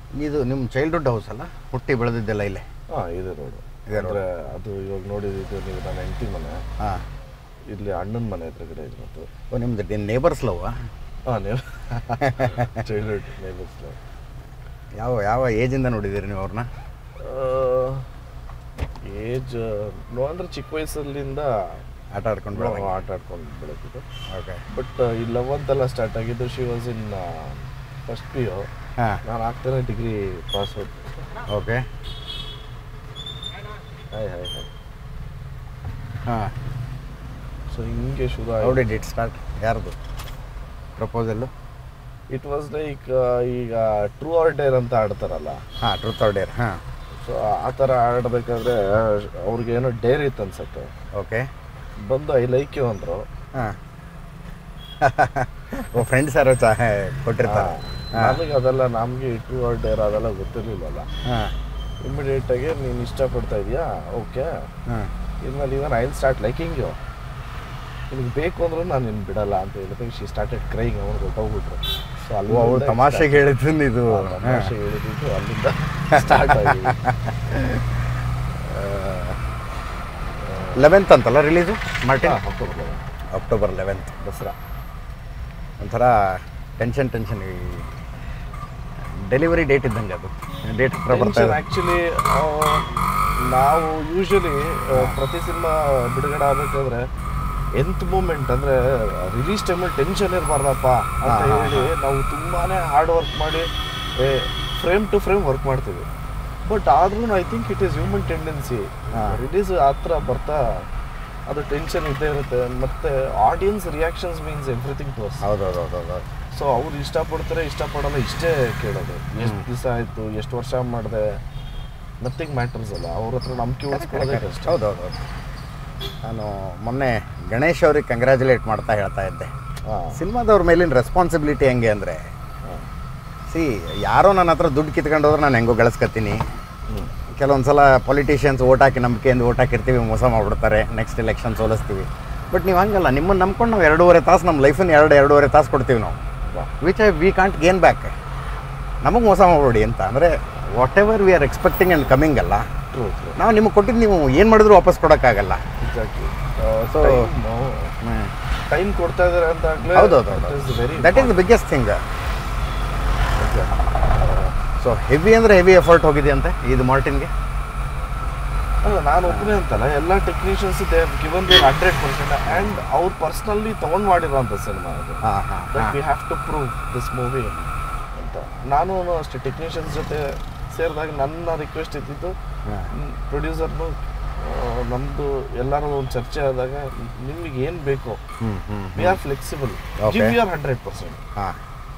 ಇದು ನಿಮ್ಮ childhood house ಅಲ್ಲ ಹುಟ್ಟಿ ಬೆಳೆದಿದ್ದೆಲ್ಲ ಇಲ್ಲೇ ಹಾಂ ಇದೆ ರೋಡು ಇದೆ ಅಂದರೆ ಅದು ಇವಾಗ ನೋಡಿದ್ದು ನೀವು ನನ್ನ ಹೆಂಡತಿ ಮನೆ ಹಾಂ ಇಲ್ಲಿ ಅಣ್ಣನ ಮನೆ ಎದುರುಗಡೆ ಇರೋದು ಓ ನಿಮ್ದು ನೇಬರ್ಸ್ ಲವ್ ಹಾಂ ನೀವು ಚೈಲ್ಡ್ಹುಡ್ ನೇಬರ್ಸ್ ಯಾವ ಯಾವ ಏಜಿಂದ ನೋಡಿದ್ದೀರಿ ನೀವು ಅವ್ರನ್ನ ಏಜ್ ನೋ ಅಂದರೆ ಚಿಕ್ಕ ವಯಸ್ಸಲ್ಲಿಂದ ಆಟ ಆಡ್ಕೊಂಡು ನಾವು ಬೆಳೆದಂಗೆ ಆಟ ಆಡ್ಕೊಂಡು ಬೆಳೆದಿದ್ದು ಓಕೆ ಬಟ್ ಈ ಲೆವೆಂತ್ ಎಲ್ಲ ಸ್ಟಾರ್ಟ್ ಆಗಿದ್ದು she was in first P U ಹಾಂ ನಾನು ಆಗ್ತಾನೆ degree pass out okay hi hi hi ಹಾಂ ಸೊ ಹಿಂಗೆ ಶುರು ಹೌ ಡಿಡ್ ಇಟ್ ಸ್ಟಾರ್ಟ್ ಯಾರ್ದು ಪ್ರಪೋಸಲ್ಲು ಇಟ್ ವಾಸ್ ಲೈಕ್ ಈಗ ಟ್ರೂ ಆರ್ ಡೇರ್ ಅಂತ ಆಡ್ತಾರಲ್ಲ ಹಾಂ ಟ್ರೂತ್ ಆರ್ ಡೇರ್ ಹಾಂ ಸೊ ಆ ಥರ ಆಡಬೇಕಾದ್ರೆ ಅವ್ರಿಗೆ ಏನೋ ಡೇರ್ ಇತ್ತು ಅನ್ಸತ್ತೆ ಓಕೆ ಬಂದು ಐ ಲೈಕ್ ಯು ಅಂದರು ಹಾಂ ಓ ಫ್ರೆಂಡ್ಸ್ ಯಾರೋ ಚಾ ಕೊಟ್ಟಿರ್ತಾರೆ ನನಗೆ ಅದೆಲ್ಲ ನಮಗೆ ಟ್ರೂ ಆರ್ ಡೇರ್ ಅದೆಲ್ಲ ಗೊತ್ತಿರಲಿಲ್ಲಲ್ಲ ಹಾಂ ಇಮಿಡಿಯೇಟಾಗಿ ನೀನು ಇಷ್ಟಪಡ್ತಾ ಇದೆಯಾ ಓಕೆ ಹಾಂ ಇನ್ಮೇಲೆ even I start liking you ನಿನಗೆ ಬೇಕು ಅಂದ್ರೂ ನಾನು ನಿನ್ನ ಬಿಡಲ್ಲ ಅಂತ ಹೇಳಿದಾಗ ಶಿ ಸ್ಟಾರ್ಟೆಡ್ ಕ್ರೈಂಗ್ ಅವನು ಗೊತ್ತಾಗ್ಬಿಟ್ರು ಸೊ ಅಲ್ಲಿ ಓ ಅವಳು ತಮಾಷೆಗೆ ಹೇಳಿದ್ದು ಇದು ತಮಾಷೆ ಹೇಳಿದ್ದು ಅಲ್ಲಿಂದ ಸ್ಟಾರ್ಟ್ ಆಗಿ ಲೆವೆಂತ್ ಅಂತಲ್ಲ release Martin October October eleventh Dasara ಒಂಥರ ಟೆನ್ಷನ್ ಟೆನ್ಷನ್ ಡೆಲಿವರಿ ಡೇಟ್ ಇದ್ದಂಗೆ ಅದು ಡೇಟ್ ಹತ್ರ ಬರ್ತಾ ಇದೆ ಆ್ಯಕ್ಚುಲಿ ನಾವು ಯೂಶಲಿ ಪ್ರತಿ ಸಿನಿಮಾ ಬಿಡುಗಡೆ ಆಗಬೇಕಾದ್ರೆ ಎಂತ್ ಮೂಮೆಂಟ್ ಅಂದರೆ ರಿಲೀಸ್ ಟೈಮಲ್ಲಿ ಟೆನ್ಷನ್ ಇರಬಾರ್ದಪ್ಪ ಅಂತ ಹಾ, ಹಾ, ಹೇಳಿ ನಾವು ತುಂಬಾ ಹಾರ್ಡ್ ವರ್ಕ್ ಮಾಡಿ ಫ್ರೇಮ್ ಟು ಫ್ರೇಮ್ ವರ್ಕ್ ಮಾಡ್ತೀವಿ ಬಟ್ ಆದ್ರೂ I think it is human tendency ಹಾ. ರಿಲೀಸ್ ಹತ್ರ ಬರ್ತಾ ಅದು ಟೆನ್ಷನ್ ಇದ್ದೇ ಇರುತ್ತೆ ಮತ್ತೆ audience reactions means everything to us ಹೌದು ಹೌದು ಹೌದು ಹೌದು ಸೊ ಅವ್ರು ಇಷ್ಟಪಡ್ತಾರೆ ಇಷ್ಟಪಡಲ್ಲ ಇಷ್ಟೇ ಕೇಳೋದು ಎಷ್ಟು ದಿವಸ ಆಯಿತು ಎಷ್ಟು ವರ್ಷ ಮಾಡಿದೆ ನಥಿಂಗ್ ಮ್ಯಾಟರ್ಸ್ ಅಲ್ಲ ಅವ್ರ ಹತ್ರ ನಂಬಿಕೆ ಉಳಿಸ್ಕೊಳ್ಳೋದೇ ಕಷ್ಟ ಹೌದು ಹೌದು ಹೌದು ನಾನು ಮೊನ್ನೆ ಗಣೇಶ್ ಅವ್ರಿಗೆ ಕಂಗ್ರ್ಯಾಚುಲೇಟ್ ಮಾಡ್ತಾ ಹೇಳ್ತಾ ಇದ್ದೆ ಹಾಂ ಸಿನಿಮಾದವ್ರ ಮೇಲಿನ ರೆಸ್ಪಾನ್ಸಿಬಿಲಿಟಿ ಹೆಂಗೆ ಅಂದರೆ ಸಿ ಯಾರೋ ನನ್ನ ಹತ್ರ ದುಡ್ಡು ಕಿತ್ಕೊಂಡು ಹೋದ್ರೆ ನಾನು ಹೆಂಗೋ ಗಳಿಸ್ಕೊತೀನಿ ಕೆಲವೊಂದು ಸಲ ಪೊಲಿಟಿಷಿಯನ್ಸ್ ಓಟ್ ಹಾಕಿ ನಂಬಿಕೆಯಿಂದ ಓಟ್ ಹಾಕಿರ್ತೀವಿ ಮೋಸ ಮಾಡಿಬಿಡ್ತಾರೆ ನೆಕ್ಸ್ಟ್ ಎಲೆಕ್ಷನ್ ಸೋಲಿಸ್ತೀವಿ ಬಟ್ ನೀವು ಹಂಗಲ್ಲ ನಿಮ್ಮನ್ನು ನಂಬ್ಕೊಂಡು ನಾವು ಎರಡೂವರೆ ತಾಸು ನಮ್ಮ ಲೈಫನ್ನು ಎರಡು ಎರಡೂವರೆ ತಾಸು ಕೊಡ್ತೀವಿ ನಾವು which I we can't gain back ನಮಗೆ ಮೋಸ ಮಾಡ್ಬೇಡಿ ಅಂತ ಅಂದರೆ whatever we are expecting and coming ಅಲ್ಲ ಟ್ರೂ ಟ್ರೂ ನಾವು ನಿಮಗೆ ಕೊಟ್ಟಿದ್ದು ನೀವು ಏನು ಮಾಡಿದ್ರು ವಾಪಸ್ ಕೊಡೋಕ್ಕಾಗಲ್ಲ ಎಕ್ಸಾಕ್ಟ್ಲಿ So- ಸೊ ಟೈಮ್ ಕೊಡ್ತಾ ಇದಾರೆ ಅಂತ ಹೌದು ಹೌದು ಹೌದು very that is the biggest thing so heavy ಅಂದರೆ ಹೆವಿ ಎಫರ್ಟ್ ಹೋಗಿದೆಯಂತೆ ಇದು ಮಾರ್ಟಿನ್ಗೆ ಅಲ್ಲ ನಾನು ಒಬ್ಬನೇ ಅಂತಲ್ಲ ಎಲ್ಲ technicians they given their hundred percent and ಅವ್ರು ಪರ್ಸ್ನಲಿ ತೊಗೊಂಡು ಮಾಡಿರೋಂಥ ಸಿನಿಮಾ ಅದು ಹಾಂ ಹಾಂ that we have to prove this movie ಅಂತ ನಾನು ಅಷ್ಟೇ ಟೆಕ್ನಿಷಿಯನ್ಸ್ ಜೊತೆ ಸೇರಿದಾಗ ನನ್ನ ರಿಕ್ವೆಸ್ಟ್ ಇದ್ದಿದ್ದು ಪ್ರೊಡ್ಯೂಸರ್ನು ನಮ್ಮದು ಎಲ್ಲರೂ ಒಂದು ಚರ್ಚೆ ಆದಾಗ ನಿಮಗೆ ಏನು ಬೇಕು ಹ್ಞೂ ಹ್ಞೂ we are flexible Okay. Give you our hundred percent ಹಾಂ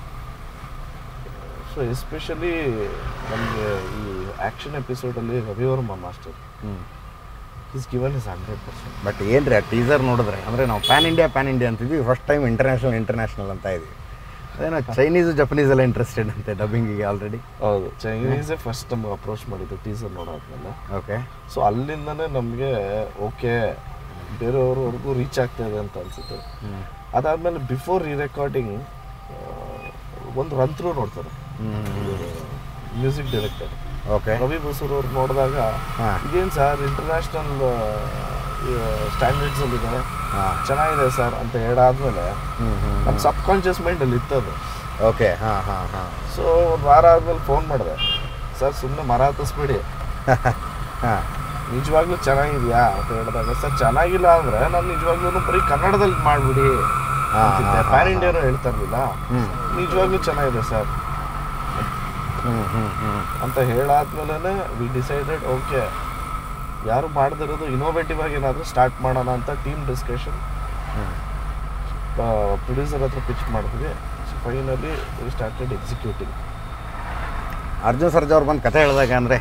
ಸೊ ಎಸ್ಪೆಷಲಿ ನಮಗೆ ಈ ಆ್ಯಕ್ಷನ್ ಎಪಿಸೋಡಲ್ಲಿ ರವಿವರ್ಮ ಮಾಸ್ಟರ್ ಹ್ಞೂ is given is hundred percent but ಏನು ರೀ ಆ ಟೀಸರ್ ನೋಡಿದ್ರೆ ಅಂದರೆ ನಾವು ಪ್ಯಾನ್ ಇಂಡಿಯಾ ಪ್ಯಾನ್ ಇಂಡಿಯಾ ಅಂತಿದ್ವಿ ಫಸ್ಟ್ ಟೈಮ್ ಇಂಟರ್ನ್ಯಾಷನಲ್ ಇಂಟರ್ನ್ಯಾಷನಲ್ ಅಂತ ಇದ್ವಿ ಅದೇನೋ ಚೈನೀಸು ಜಪನೀಸ್ ಎಲ್ಲ ಇಂಟ್ರೆಸ್ಟೆಡ್ ಅಂತೆ ಡಬ್ಬಿಂಗಿಗೆ ಆಲ್ರೆಡಿ ಹೌದು ಚೈನೀಸೇ ಫಸ್ಟ್ ನಮ್ಗೆ ಅಪ್ರೋಚ್ ಮಾಡಿದ್ದು ಟೀಸರ್ ನೋಡೋದ್ಮೇಲೆ ಓಕೆ ಸೊ ಅಲ್ಲಿಂದನೇ ನಮಗೆ ಓಕೆ ಬೇರೆಯವ್ರವರೆಗೂ ರೀಚ್ ಆಗ್ತಾ ಇದೆ ಅಂತ ಅನ್ಸುತ್ತೆ ಹ್ಞೂ ಅದಾದಮೇಲೆ ಬಿಫೋರ್ ರೀ ರೆಕಾರ್ಡಿಂಗ್ ಒಂದು ರನ್ ಥ್ರೂ ನೋಡ್ತಾರೆ ಹ್ಞೂ music director okay Ravi Basrur ಅವ್ರು ನೋಡಿದಾಗ ಹಾಂ ಇದೇನು ಸರ್ ಇಂಟರ್ನ್ಯಾಷನಲ್ ಸ್ಟ್ಯಾಂಡರ್ಡ್ಸ್ ಅಲ್ಲಿ ಇದೆ ಹಾಂ ಚೆನ್ನಾಗಿದೆ ಸರ್ ಅಂತ ಹೇಳಾದ್ಮೇಲೆ ಹ್ಞೂ ಹ್ಞೂ ನಮ್ಮ ಸಬ್ ಕಾನ್ಷಿಯಸ್ ಮೈಂಡಲ್ಲಿ ಇತ್ತದು ಓಕೆ ಹಾಂ ಹಾಂ ಹಾಂ ಸೊ ಒಂದು ವಾರ ಆದ್ಮೇಲೆ ಫೋನ್ ಮಾಡಿದೆ ಸರ್ ಸುಮ್ಮನೆ ಮರ ಹತ್ತಿಸ್ಬೇಡಿ ಹಾಂ ನಿಜವಾಗ್ಲೂ ಚೆನ್ನಾಗಿದ್ಯಾ ಅಂತ ಹೇಳಿದಾಗ ಸರ್ ಚೆನ್ನಾಗಿಲ್ಲ ಅಂದ್ರೆ ನಾನು ನಿಜವಾಗ್ಲೂ ಬರೀ ಕನ್ನಡದಲ್ಲಿ ಮಾಡ್ಬಿಡಿ ಹಾ, ಹಾ, ಹಾ, ಪ್ಯಾನ್ ಇಂಡಿಯಾನು ಹೇಳ್ತಾ ಇರಲಿಲ್ಲ ಹ್ಞೂ ನಿಜವಾಗ್ಲೂ ಚೆನ್ನಾಗಿದೆ ಸರ್ ಹ್ಞೂ ಹ್ಞೂ ಹ್ಞೂ ಅಂತ ಹೇಳಾದ್ಮೇಲೆ ವಿ ಡಿಸೈಡೆಡ್ ಓಕೆ ಯಾರು ಮಾಡದಿರೋದು ಇನೋವೇಟಿವ್ ಆಗಿ ಏನಾದರೂ ಸ್ಟಾರ್ಟ್ ಮಾಡೋಣ ಅಂತ ಟೀಮ್ ಡಿಸ್ಕಷನ್ ಹ್ಞೂ ಪ್ರೊಡ್ಯೂಸರ್ ಹತ್ರ ಪಿಚ್ ಮಾಡಿದ್ವಿ finally we started executing Arjun Sarja ಅವ್ರು ಬಂದು ಕತೆ ಹೇಳಿದಾಗ ಅಂದರೆ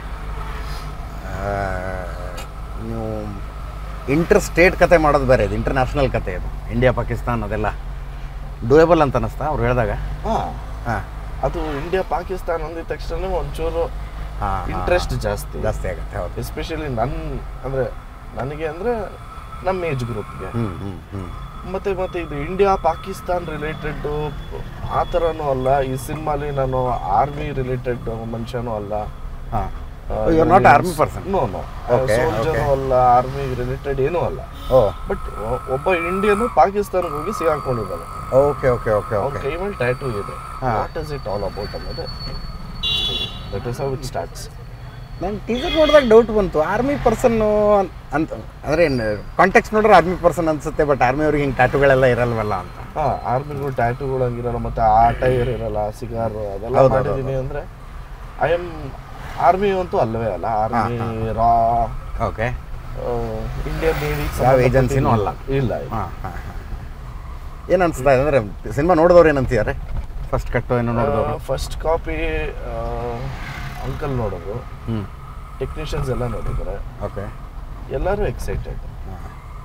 ನೀವು ಇಂಟರ್ ಸ್ಟೇಟ್ ಕತೆ ಮಾಡೋದು ಬೇರೆ ಇದು ಇಂಟರ್ನ್ಯಾಷನಲ್ ಕತೆ ಇದು ಇಂಡಿಯಾ ಪಾಕಿಸ್ತಾನ್ ಅದೆಲ್ಲ ಡೂಯಬಲ್ ಅಂತ ಅನ್ನಿಸ್ತಾ ಅವ್ರು ಹೇಳಿದಾಗ ಹಾಂ ಹಾಂ ಅದು ಇಂಡಿಯಾ ಪಾಕಿಸ್ತಾನ ಅಂದಿದ ತಕ್ಷಣ ಒಂಚೂರು ಹಾಂ ಇಂಟ್ರೆಸ್ಟ್ ಜಾಸ್ತಿ ಜಾಸ್ತಿ ಆಗುತ್ತೆ ಹೌದು ಎಸ್ಪೆಷಲಿ ನನ್ನ ಅಂದರೆ ನನಗೆ ಅಂದರೆ ನಮ್ಮ ಏಜ್ ಗ್ರೂಪ್ಗೆ ಹ್ಞೂ ಹ್ಞೂ ಹ್ಞೂ ಮತ್ತೆ ಮತ್ತೆ ಇದು ಇಂಡಿಯಾ ಪಾಕಿಸ್ತಾನ್ ರಿಲೇಟೆಡ್ ಆ ಥರನೂ ಅಲ್ಲ ಈ ಸಿನಿಮಾಲಿ ನಾನು ಆರ್ಮಿ ರಿಲೇಟೆಡ್ ಮನುಷ್ಯನೂ ಅಲ್ಲ ಹಾಂ you are not army person no no Okay, soldier okay. ಅಲ್ಲ ಆರ್ಮಿ ರಿಲೇಟೆಡ್ ಏನೂ ಅಲ್ಲ ಓ ಬಟ್ ಒಬ್ಬ ಇಂಡಿಯನ್ ಪಾಕಿಸ್ತಾನಕ್ಕೆ ಹೋಗಿ ಸಿಗಾಕೊಂಡಿದ್ದಾನೆ ಓಕೆ ಓಕೆ ಓಕೆ ಅವ್ನ ಓಕೆ ಕೈ ಮೇಲೆ ಟ್ಯಾಟೂ ಇದೆ ಹಾ. What is it all about ಅನ್ನೋದು that is how it starts ನಂಗೆ ಟೀಸರ್ ನೋಡಿದಾಗ ಡೌಟ್ ಬಂತು ಆರ್ಮಿ ಪರ್ಸನ್ನು ಅಂತ ಅಂದರೆ ಕಾಂಟ್ಯಾಕ್ಸ್ ನೋಡ್ರೆ ಆರ್ಮಿ ಪರ್ಸನ್ ಅನ್ಸುತ್ತೆ ಬಟ್ ಆರ್ಮಿ ಅವ್ರಿಗೆ ಹಿಂಗೆ ಟ್ಯಾಟುಗಳೆಲ್ಲ ಇರಲ್ವಲ್ಲ ಅಂತ ಹಾ ಆರ್ಮಿಗಳು ಟ್ಯಾಟೂಗಳು ಹಂಗಿರಲ್ಲ ಮತ್ತೆ ಆ ಟೈರ್ ಇರಲ್ಲ ಸಿಗಾರ್ ಅದೆಲ್ಲ ಹೌದು, ಹೌದು, ಮಾಡಿದೀನಿ ಅಂದ್ರೆ ಐ ಆಮ್ ಆರ್ಮಿ ಅಂತೂ ಅಲ್ಲವೇ ಅಲ್ಲ ಆರ್ಮಿ ರಾ ಓಕೆ ಇಂಡಿಯನ್ ನೇವಿ ಯಾವ agencyನೂ ಅಲ್ಲ. ಇಲ್ಲ ಹಾಂ ಹಾಂ ಹಾಂ ಏನು ಅನಿಸ್ತಾ ಇದೆ ಅಂದರೆ ಸಿನಿಮಾ ನೋಡಿದವ್ರು ಏನಂತಿದ್ದಾರೆ ಫಸ್ಟ್ ಕಟ್ಟು ಏನೋ ನೋಡಿದವರು ಫಸ್ಟ್ ಕಾಪಿ ಅಂಕಲ್ ನೋಡೋದು ಹ್ಞೂ ಟೆಕ್ನಿಷಿಯನ್ಸ್ ಎಲ್ಲ ನೋಡಿದ್ದಾರೆ ಓಕೆ ಎಲ್ಲರೂ ಎಕ್ಸೈಟೆಡ್ ಹಾಂ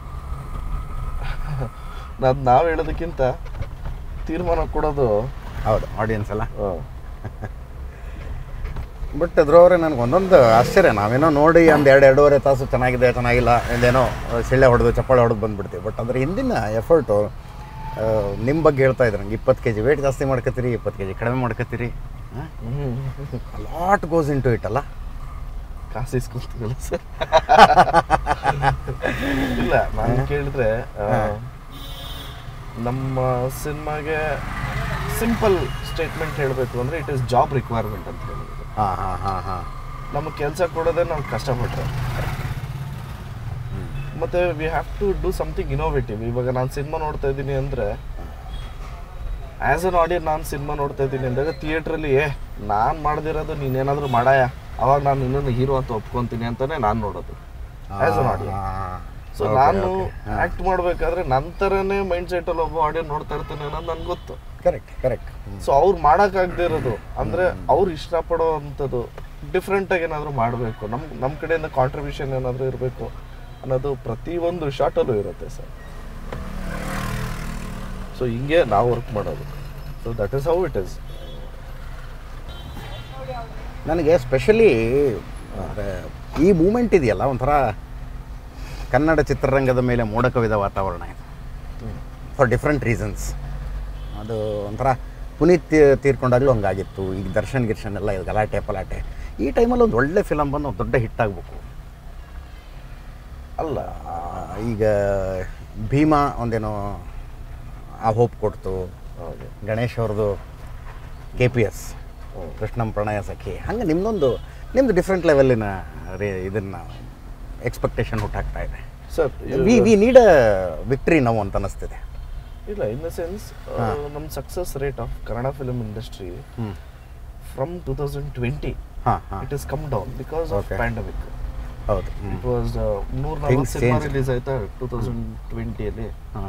ನಾವು ನಾವು ಹೇಳೋದಕ್ಕಿಂತ ತೀರ್ಮಾನ ಕೊಡೋದು ಹೌದು ಆಡಿಯನ್ಸ್ ಎಲ್ಲ ಆ, ಬಟ್ ಅದ್ರವ್ರೆ ನನಗೆ ಒಂದೊಂದು ಆಶ್ಚರ್ಯ ನಾವೇನೋ ನೋಡಿ ಒಂದು ಎರಡು ಎರಡೂವರೆ ತಾಸು ಚೆನ್ನಾಗಿದೆ ಚೆನ್ನಾಗಿಲ್ಲ ಒಂದೇನೋ ಸಿಳ್ಳೆ ಹೊಡೆದು ಚಪ್ಪಾಳೆ ಹೊಡೆದು ಬಂದ್ಬಿಡ್ತೀವಿ ಬಟ್ ಅದ್ರ ಹಿಂದಿನ ಎಫರ್ಟು ನಿಮ್ಮ ಬಗ್ಗೆ ಹೇಳ್ತಾ ಇದ್ರು ನಂಗೆ ಇಪ್ಪತ್ತು ಕೆ ಜಿ ವೇಟ್ ಜಾಸ್ತಿ ಮಾಡ್ಕೊತೀರಿ ಇಪ್ಪತ್ತು ಕೆ ಜಿ ಕಡಿಮೆ ಮಾಡ್ಕೊತೀರಿ ಹ್ಮ್. ಲಾಟ್ ಗೋಸ್ ಇಂಟು ಇಟ್ ಅಲ್ಲ ಕಾಸು ಇಸ್ಕೊಂತೀವಲ್ಲ ಸರ್ ಇಲ್ಲ ನಾನು ಕೇಳಿದ್ರೆ ಆ, ನಮ್ಮ ಸಿನಿಮಾಗೆ ಸಿಂಪಲ್ ಸ್ಟೇಟ್ಮೆಂಟ್ ಹೇಳಬೇಕು ಅಂದ್ರೆ ಇಟ್ ಇಸ್ ಜಾಬ್ ರಿಕ್ವೈರ್ಮೆಂಟ್ ಅಂತ ಹೇಳಿದ್ರು ಹಾಂ ಹಾಂ ಹಾಂ ಹಾಂ ನಮಗೆ ಕೆಲಸ ಕೊಡೋದೇ ನಾವು ಕಷ್ಟಪಟ್ಟರೆ ಮತ್ತೆ we have to do something innovative ಇವಾಗ ನಾನು ಸಿನಿಮಾ ನೋಡ್ತಾ ಇದ್ದೀನಿ ಅಂದರೆ ಆ್ಯಸ್ ಅನ್ ಆಡಿಯನ್ ನಾನು ಸಿನಿಮಾ ನೋಡ್ತಾ ಇದ್ದೀನಿ ಅಂದಾಗ ಥಿಯೇಟ್ರಲ್ಲಿ ಏ ನಾನು ಮಾಡ್ದಿರೋದು ನೀನೇನಾದರೂ ಮಾಡಾಯ ಅವಾಗ ನಾನು ಇನ್ನೊಂದು ಹೀರೋ ಅಂತ ಒಪ್ಕೊಂತೀನಿ ಅಂತಾನೆ ನಾನು ನೋಡೋದು ಆ್ಯಸ್ ಅನ್ ಆಡಿಯನ್ ಸೊ ನಾನು ಆ್ಯಕ್ಟ್ ಮಾಡಬೇಕಾದ್ರೆ ನಂತರನೇ ಮೈಂಡ್ ಸೆಟ್ಟಲ್ಲಿ ಒಬ್ಬ ಆಡಿಯನ್ ನೋಡ್ತಾ ಇರ್ತಾನೆ ಅನ್ನೋದು ನನ್ಗೆ ಗೊತ್ತು ಕರೆಕ್ಟ್ ಕರೆಕ್ಟ್ ಸೊ ಅವ್ರು ಮಾಡೋಕ್ಕಾಗದೇ ಇರೋದು ಅಂದರೆ ಅವ್ರು ಇಷ್ಟಪಡೋ ಅಂಥದ್ದು ಡಿಫ್ರೆಂಟಾಗಿ ಏನಾದರೂ ಮಾಡಬೇಕು ನಮ್ಮ ನಮ್ಮ ಕಡೆಯಿಂದ ಕಾಂಟ್ರಿಬ್ಯೂಷನ್ ಏನಾದರೂ ಇರಬೇಕು ಅನ್ನೋದು ಪ್ರತಿಯೊಂದು ಶಾಟಲ್ಲೂ ಇರುತ್ತೆ ಸರ್ ಸೊ ಹಿಂಗೆ ನಾವು ವರ್ಕ್ ಮಾಡೋದು so that is how it is ನನಗೆ ಸ್ಪೆಷಲಿ ಈ ಮೂಮೆಂಟ್ ಇದೆಯಲ್ಲ ಒಂಥರ ಕನ್ನಡ ಚಿತ್ರರಂಗದ ಮೇಲೆ ಮೋಡ ಕವಿದ ವಾತಾವರಣ ಇದೆ ಫಾರ್ ಡಿಫ್ರೆಂಟ್ ರೀಸನ್ಸ್ ಅದು ಒಂಥರ ಪುನೀತ್ ತೀ- ತೀರ್ಕೊಂಡಾಗಲೂ ಹಂಗಾಗಿತ್ತು ಈಗ ದರ್ಶನ್ ಗಿರ್ಶನ್ ಎಲ್ಲ ಇದು ಗಲಾಟೆ ಪಲಾಟೆ ಈ ಟೈಮಲ್ಲಿ ಒಂದು ಒಳ್ಳೆ ಫಿಲಮ್ ಬಂದು ಒಂದು ದೊಡ್ಡ ಹಿಟ್ ಆಗಬೇಕು ಅಲ್ಲ ಈಗ ಭೀಮಾ ಒಂದೇನೋ ಆ ಹೋಪ್ ಕೊಡ್ತು ಹೌದು ಗಣೇಶ್ ಅವ್ರದ್ದು ಕೆ ಪಿ ಎಸ್ ಕೃಷ್ಣಂ ಪ್ರಣಯ ಸಖಿ ಹಂಗೆ ನಿಮ್ಮದೊಂದು ನಿಮ್ಮದು ಡಿಫ್ರೆಂಟ್ ಲೆವೆಲ್ಲಿನ ರೇ ಇದನ್ನು ಎಕ್ಸ್ಪೆಕ್ಟೇಷನ್ ಹುಟ್ಟಾಗ್ತಾ ಇದೆ sir we we need a victory ನಾವು ಅಂತ ಅನಿಸ್ತಿದೆ ಇಲ್ಲ ಇನ್ ದ ಸೆನ್ಸ್ ನಮ್ಮ success rate of Kannada film industry ಹ್ಞೂ ಫ್ರಮ್ ಟೂ ತೌಸಂಡ್ ಟ್ವೆಂಟಿ ಹಾಂ ಹಾಂ it is come down because of Okay. Pandemic ಹೌದು ಹ್ಞೂ ಇಟ್ ವಾಸ್ ನೂರ Things ನಲ್ವತ್ತು ಸಿನಿಮಾ change. ರಿಲೀಸ್ ಆಯ್ತಾ ಟೂ ತೌಸಂಡ್ ಟ್ವೆಂಟಿಯಲ್ಲಿ ಹಾಂ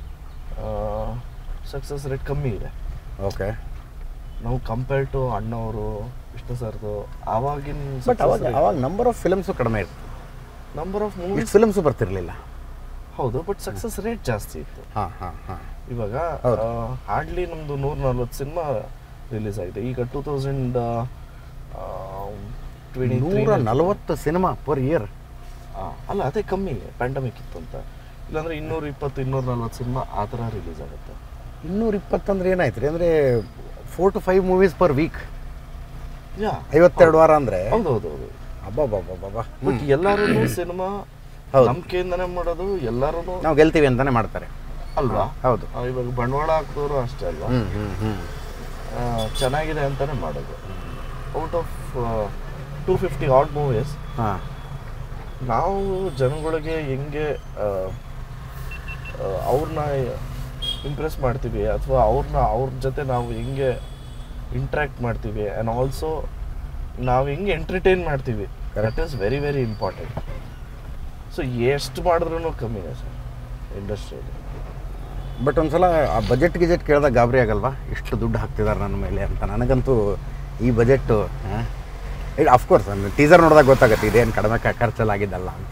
ಸಕ್ಸಸ್ ರೇಟ್ ಕಮ್ಮಿ ಇದೆ ಓಕೆ ನಾವು ಕಂಪೇರ್ ಟು ಅಣ್ಣವರು ವಿಷ್ಣು ಸರ್ದು ಆವಾಗಿನ ಬಟ್ ಅವಾಗ ಅವಾಗ ನಂಬರ್ ಆಫ್ ಫಿಲಮ್ಸು ಕಡಿಮೆ ಇತ್ತು ನಂಬರ್ ಆಫ್ ಮೂವೀಸ್ ಇಷ್ಟು ಫಿಲಮ್ಸು ಬರ್ತಿರ್ಲಿಲ್ಲ ಹೌದು ಬಟ್ ಸಕ್ಸಸ್ ರೇಟ್ ಜಾಸ್ತಿ ಇತ್ತು ಹಾಂ ಹಾಂ ಹಾಂ ಇವಾಗ ಹೌದು. ಹಾರ್ಡ್ಲಿ ನಮ್ದು ನೂರ ನಲ್ವತ್ತು ಸಿನಿಮಾ ರಿಲೀಸ್ ಆಗಿದೆ ಈಗ ಟೂ ತೌಸಂಡ್ ನೂರ ನಲವತ್ತು ಸಿನಿಮಾ ಪರ್ ಇಯರ್ ಅಲ್ಲ ಅದೇ ಕಮ್ಮಿ ಪ್ಯಾಂಡಮಿಕ್ ಇತ್ತು ಅಂತ ಇಲ್ಲಾಂದ್ರೆ ಇನ್ನೂರ ಇಪ್ಪತ್ತು ಇನ್ನೂರ ನಲ್ವತ್ತು ಸಿನಿಮಾ ಆ ಥರ ರಿಲೀಸ್ ಆಗುತ್ತೆ ಇನ್ನೂರ ಇಪ್ಪತ್ತಂದ್ರೆ ಏನಾಯ್ತು ರೀ ಅಂದರೆ four to five movies per week ಯಾ ಐವತ್ತೆರಡು ವಾರ ಅಂದರೆ ಹೌದು ಹೌದು ಹೌದು ಅಬ್ಬಬ್ಬಬ್ಬಬ್ಬ ಬಟ್ ಎಲ್ಲರೂ ಸಿನಿಮಾ ಹೌದು. ನಂಬಿಕೆಯಿಂದನೇ ಮಾಡೋದು ಎಲ್ಲರೂ ನಾವು ಗೆಲ್ತೀವಿ ಅಂತಾನೆ ಮಾಡ್ತಾರೆ ಅಲ್ವಾ ಹೌದು ಆ, ಇವಾಗ ಬಂಡವಾಳ ಹಾಕಿದವರು ಅಷ್ಟೇ ಅಲ್ವಾ ಹ್ಮ್ ಹ್ಮ್ ಹ್ಮ್ ಆ, ಚೆನ್ನಾಗಿದೆ ಅಂತಾನೆ ಮಾಡೋದು out of two fifty odd movies ಹಾಂ ನಾವು ಜನಗಳಿಗೆ ಹೆಂಗೆ ಅವ್ರನ್ನ ಇಂಪ್ರೆಸ್ ಮಾಡ್ತೀವಿ ಅಥವಾ ಅವ್ರನ್ನ ಅವ್ರ ಜೊತೆ ನಾವು ಹೆಂಗೆ ಇಂಟ್ರ್ಯಾಕ್ಟ್ ಮಾಡ್ತೀವಿ ಆ್ಯಂಡ್ ಆಲ್ಸೋ ನಾವು ಹೆಂಗೆ ಎಂಟರ್ಟೈನ್ ಮಾಡ್ತೀವಿ that is very very important so ಎಷ್ಟು ಮಾಡಿದ್ರೂ ಕಮ್ಮಿನೇ ಸರ್ ಇಂಡಸ್ಟ್ರಿಯಲ್ಲಿ ಬಟ್ ಒಂದ್ಸಲ ಆ ಬಜೆಟ್ ಗಿಜೆಟ್ ಕೇಳಿದಾಗ ಗಾಬರಿ ಆಗಲ್ವಾ ಇಷ್ಟು ದುಡ್ಡು ಹಾಕ್ತಿದ್ದಾರೆ ನನ್ನ ಮೇಲೆ ಅಂತ ನನಗಂತೂ ಈ ಬಜೆಟ್ಟು ಇದು ಅಫ್ಕೋರ್ಸ್ ಟೀಸರ್ ನೋಡಿದಾಗ ಗೊತ್ತಾಗುತ್ತೆ ಇದೇನು ಕಡಿಮೆ ಕ- ಖರ್ಚಲ್ಲಾಗಿದ್ದಲ್ಲ ಅಂತ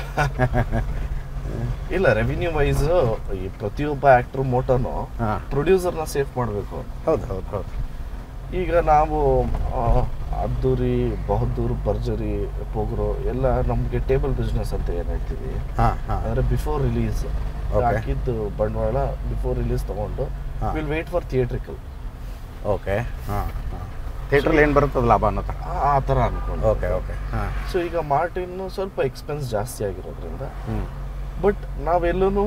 ಇಲ್ಲ ರೆವಿನ್ಯೂ ವೈಸ್ ಈ ಪ್ರತಿಯೊಬ್ಬ ಆ್ಯಕ್ಟ್ರ್ ಮೋಟೋನು ಹಾಂ ಪ್ರೊಡ್ಯೂಸರ್ನ ಸೇಫ್ ಮಾಡಬೇಕು ಹೌದು ಹೌದು ಹೌದು ಈಗ ನಾವು ಆ, ಅದ್ದೂರಿ ಬಹದ್ದೂರ್ ಭರ್ಜರಿ ಪೋಗ್ರೋ ಎಲ್ಲ ನಮಗೆ ಟೇಬಲ್ ಬಿಸ್ನೆಸ್ ಅಂತ ಏನು ಹೇಳ್ತೀವಿ ಹಾಂ ಹಾಂ ಅಂದರೆ ಬಿಫೋರ್ ರಿಲೀಸ್ Okay. ಹಾಕಿದ್ದು ಬಂಡವಾಳ ಬಿಫೋರ್ ರಿಲೀಸ್ ತಗೊಂಡು ಹಾ. Will wait for theatrical okay ಹಾಂ ಹಾಂ ಥಿಯೇಟ್ರಲ್ಲಿ ಏನು ಬರುತ್ತದ ಲಾಭ ಅನ್ನೋ ಥರ ಆ ಥರ ಅನ್ಕೊಂಡು ಓಕೆ ಓಕೆ ಹಾಂ ಸೊ ಈಗ ಮಾರ್ಟಿನ್ ಸ್ವಲ್ಪ ಎಕ್ಸ್ಪೆನ್ಸ್ ಜಾಸ್ತಿ ಆಗಿರೋದ್ರಿಂದ ಹ್ಞೂ ಬಟ್ ನಾವೆಲ್ಲೂ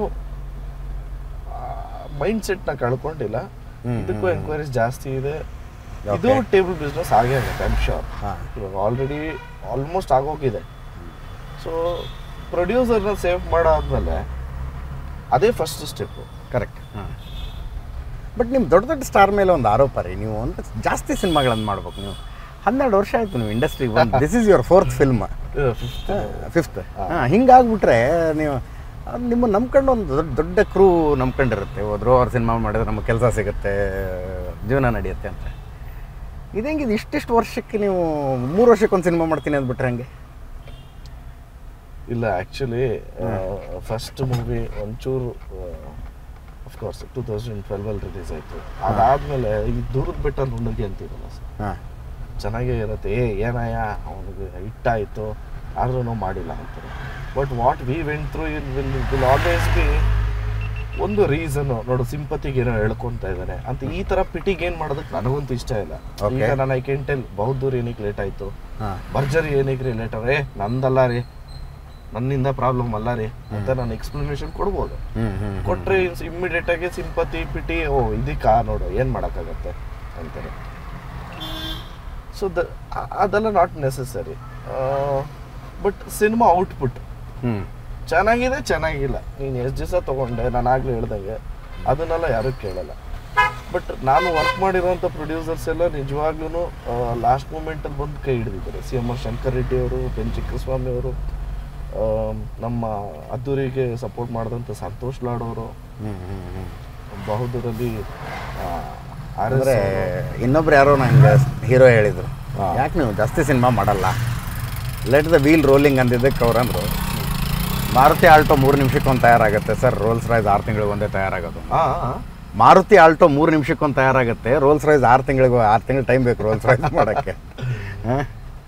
ಮೈಂಡ್ ಸೆಟ್ನ ಕಳ್ಕೊಂಡಿಲ್ಲ ಹ್ಮ್, ಇದಕ್ಕೂ ಹ್ಮ್, ಎಂಕ್ವೈರೀಸ್ ಜಾಸ್ತಿ ಇದೆ Okay. ಇದು ಟೇಬಲ್ ಬಿಸ್ನೆಸ್ ಆಗೇ ಆಗುತ್ತೆ ಐಮ್ ಶೋರ್ ಹಾಂ ಇವಾಗ ಆಲ್ರೆಡಿ ಆಲ್ಮೋಸ್ಟ್ ಆಗೋಗಿದೆ ಸೊ ಪ್ರೊಡ್ಯೂಸರ್ನ ಸೇವ್ ಮಾಡಾದ್ಮೇಲೆ ಅದೇ ಫಸ್ಟ್ ಸ್ಟೆಪ್ಪು ಕರೆಕ್ಟ್ ಹಾಂ ಬಟ್ ನಿಮ್ಮ ದೊಡ್ಡ ದೊಡ್ಡ ಸ್ಟಾರ್ ಮೇಲೆ ಒಂದು ಆರೋಪ ರೀ ನೀವು ಒಂದು ಜಾಸ್ತಿ ಸಿನಿಮಾಗಳನ್ನು ಮಾಡ್ಬೇಕು ನೀವು ಹನ್ನೆರಡು ವರ್ಷ ಆಯಿತು ನೀವು ಇಂಡಸ್ಟ್ರಿ ಒಂದು this is your fourth film fifth fifth ಹಾಂ ಹಿಂಗಾಗ್ಬಿಟ್ರೆ ನೀವು ಅದು ನಿಮ್ಮ ನಂಬ್ಕೊಂಡು ಒಂದು ದೊಡ್ಡ ದೊಡ್ಡ ಕ್ರೂ ನಂಬ್ಕೊಂಡಿರುತ್ತೆ ಹೋದ್ರು ಅವ್ರ ಸಿನಿಮಾ ಮಾಡಿದ್ರೆ ನಮಗೆ ಕೆಲಸ ಸಿಗುತ್ತೆ ಜೀವನ ನಡೆಯುತ್ತೆ ಅಂತ ಇದು ಹೆಂಗಿದೆ ಇಷ್ಟಿಷ್ಟು ವರ್ಷಕ್ಕೆ ನೀವು ಮೂರು ವರ್ಷಕ್ಕೆ ಒಂದು ಸಿನಿಮಾ ಮಾಡ್ತೀನಿ ಅಂದ್ಬಿಟ್ರೆ ಹಂಗೆ ಇಲ್ಲ ಆ್ಯಕ್ಚುಲಿ ಫಸ್ಟ್ ಮೂವಿ ಒಂಚೂರು ಅಫ್ಕೋರ್ಸ್ ಟೂ ತೌಸಂಡ್ ಟ್ವೆಲ್ವಲ್ಲಿ ರಿಲೀಸ್ ಆಯಿತು ಅದಾದಮೇಲೆ ಈ ದೂರದ ಬೆಟ್ಟ ನುಣ್ಣಗೆ ಅಂತಿರಲ್ಲ ಸರ್ ಹಾಂ ಚೆನ್ನಾಗೇ ಇರುತ್ತೆ ಏ ಏನಯ್ಯ ಅವನಿಗೆ ಹಿಟ್ಟಾಯಿತು ಆದ್ರೂ ನಾವು ಮಾಡಿಲ್ಲ ಅಂತಾರೆ but what we went through in will will always be ಒಂದು ರೀಸನ್ ನೋಡು ಸಿಂಪತಿಗೆ ಏನೋ ಹೇಳ್ಕೊಂತ ಇದ್ದಾನೆ ಅಂತ ಈ ತರ ಪಿಟಿಗೆ ಏನ್ ಮಾಡೋದಕ್ಕೆ ನನಗಂತೂ ಇಷ್ಟ ಇಲ್ಲ Okay. ಈಗ ನಾನು ಐ ಕೆನ್ ಟೆಲ್ ಬಹುದೂರ್ ಏನಕ್ಕೆ ಲೇಟ್ ಆಯ್ತು ಹಾಂ ಭರ್ಜರಿ ಏನಕ್ಕೆ ರೀ ಲೇಟ್ ಏ ನಂದಲ್ಲ ರೀ ನನ್ನಿಂದ ಪ್ರಾಬ್ಲಮ್ ಅಲ್ಲ ರೀ ಅಂತ ನಾನು ಎಕ್ಸ್ಪ್ಲನೇಷನ್ ಕೊಡ್ಬೋದು ಹ್ಞೂ ಹ್ಞೂ ಕೊಟ್ರೆ ಇಮ್ಮಿಡಿಯೇಟ್ ಆಗಿ ಸಿಂಪತಿ ಪಿಟಿ ಓ ಇದಕ್ಕಾ ನೋಡು ಏನ್ ಮಾಡಕ್ಕಾಗತ್ತೆ ಅಂತಾರೆ ಸೊ ದ ಅದೆಲ್ಲ not necessary but cinema output ಹ್ಞೂ ಚೆನ್ನಾಗಿದೆ ಚೆನ್ನಾಗಿಲ್ಲ ನೀನು ಎಷ್ಟು ದಿವಸ ತೊಗೊಂಡೆ ನಾನು ಆಗಲೇ ಹೇಳ್ದಂಗೆ ಅದನ್ನೆಲ್ಲ ಯಾರೂ ಕೇಳಲ್ಲ ಬಟ್ ನಾನು ವರ್ಕ್ ಮಾಡಿರೋಂಥ ಪ್ರೊಡ್ಯೂಸರ್ಸ್ ಎಲ್ಲ ನಿಜವಾಗ್ಲೂ ಲಾಸ್ಟ್ ಮೂಮೆಂಟಲ್ಲಿ ಬಂದು ಕೈ ಹಿಡಿದಿದ್ದಾರೆ C M R Shankar Reddy ಅವರು ಬೆನ್ ಚಿಕ್ಕಸ್ವಾಮಿ ಅವರು ನಮ್ಮ ಅದ್ದೂರಿಗೆ ಸಪೋರ್ಟ್ ಮಾಡಿದಂಥ ಸಂತೋಷ್ ಲಾಡ್ ಅವರು ಹ್ಞೂ ಹ್ಞೂ ಹ್ಞೂ ಬಹುದೂರಲ್ಲಿ ಆರ್ ಎಸ್ ಅಂದರೆ ಇನ್ನೊಬ್ರು ಯಾರೋ ನಂಗೆ ಹೀರೋ ಹೇಳಿದರು ಹಾ. ಯಾಕೆ ನೀವು ಜಾಸ್ತಿ ಸಿನಿಮಾ ಮಾಡಲ್ಲ ಲೆಟ್ ದ ವೀಲ್ ರೋಲಿಂಗ್ ಅಂದಿದ್ದಕ್ಕೆ ಅವ್ರು ಅಂದರು ಮಾರುತಿ ಆಲ್ಟೋ ಮೂರು ನಿಮಿಷಕ್ಕೆ ಒಂದು ತಯಾರಾಗುತ್ತೆ ಸರ್ ರೋಲ್ಸ್ ರೈಸ್ ಆರು ತಿಂಗಳಿಗೆ ಒಂದೇ ತಯಾರಾಗೋದು ಹಾಂ ಮಾರುತಿ ಆಲ್ಟೋ ಮೂರು ನಿಮಿಷಕ್ಕೆ ಒಂದು ತಯಾರಾಗುತ್ತೆ ರೋಲ್ಸ್ ರೈಸ್ ಆರು ತಿಂಗಳಿಗೆ ಆರು ತಿಂಗಳು ಟೈಮ್ ಬೇಕು ರೋಲ್ಸ್ ರೈಸ್ ಮಾಡೋಕ್ಕೆ ಹಾಂ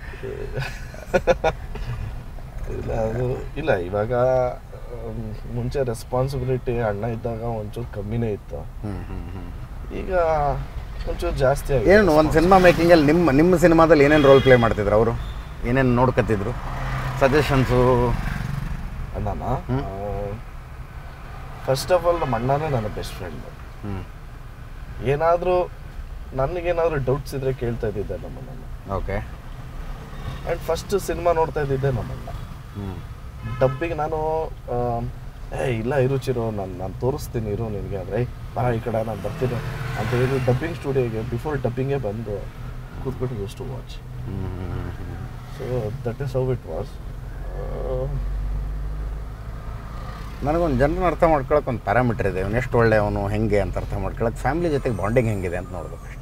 ಇಲ್ಲ ಅದು ಇಲ್ಲ ಇವಾಗ ಆಮ್, ಮುಂಚೆ ರೆಸ್ಪಾನ್ಸಿಬಿಲಿಟಿ ಅಣ್ಣ ಇದ್ದಾಗ ಒಂಚೂರು ಕಮ್ಮಿನೇ ಇತ್ತು ಹ್ಞೂ ಹ್ಞೂ ಹ್ಞೂ ಈಗ ಒಂಚೂರು ಜಾಸ್ತಿ ಆಗಿದೆ ಏನು ಒಂದು ಸಿನಿಮಾ ಮೇಕಿಂಗಲ್ಲಿ ನಿಮ್ಮ ನಿಮ್ಮ ಸಿನಿಮಾದಲ್ಲಿ ಏನೇನು ರೋಲ್ ಪ್ಲೇ ಮಾಡ್ತಿದ್ರು ಅವರು ಏನೇನು ನೋಡ್ಕೊತಿದ್ರು ಸಜೆಷನ್ಸು ಅಣ್ಣನ ಹ್ಮ್. ಫಸ್ಟ್ ಆಫ್ ಆಲ್ ನಮ್ಮ ಅಣ್ಣನೇ ನನ್ನ ಬೆಸ್ಟ್ ಫ್ರೆಂಡ್ ಹ್ಞೂ ಏನಾದರೂ ನನಗೇನಾದರೂ ಡೌಟ್ಸ್ ಇದ್ರೆ ಕೇಳ್ತಾ ಇದ್ದಿದ್ದೆ ನಮ್ಮಣ್ಣ ಓಕೆ ಆ್ಯಂಡ್ ಫಸ್ಟ್ ಸಿನಿಮಾ ನೋಡ್ತಾ ಇದ್ದಿದ್ದೆ ನಮ್ಮಣ್ಣ ಹ್ಞೂ ಡಬ್ಬಿಗೆ ನಾನು ಆಮ್, ಏ ಇಲ್ಲ ಇರು ಚಿರು ನಾನು ನಾನು ತೋರಿಸ್ತೀನಿ ಇರು ನಿನಗೆ ಅಂದರೆ ಬರ ಈ ಕಡೆ ನಾನು ಬರ್ತೀನಿ ಅಂತ ಹೇಳಿ ಡಬ್ಬಿಂಗ್ ಸ್ಟುಡಿಯೋಗೆ ಬಿಫೋರ್ ಡಬ್ಬಿಂಗೇ ಬಂದು ಕೂತ್ಬಿಟ್ಟು use to watch so that is how it was ನನಗೊಂದು ಜನರನ್ನ ಅರ್ಥ ಮಾಡ್ಕೊಳಕ್ಕೆ ಒಂದು ಪ್ಯಾರಾಮೀಟರ್ ಇದೆ ಅವ್ನು ಎಷ್ಟು ಒಳ್ಳೆ ಅವನು ಹೆಂಗೆ ಅಂತ ಅರ್ಥ ಮಾಡ್ಕೊಳಕ್ಕೆ ಫ್ಯಾಮಿಲಿ ಜೊತೆಗೆ ಬಾಂಡಿಂಗ್ ಹೆಂಗಿದೆ ಅಂತ ನೋಡ್ಬೇಕು ಅಷ್ಟೇ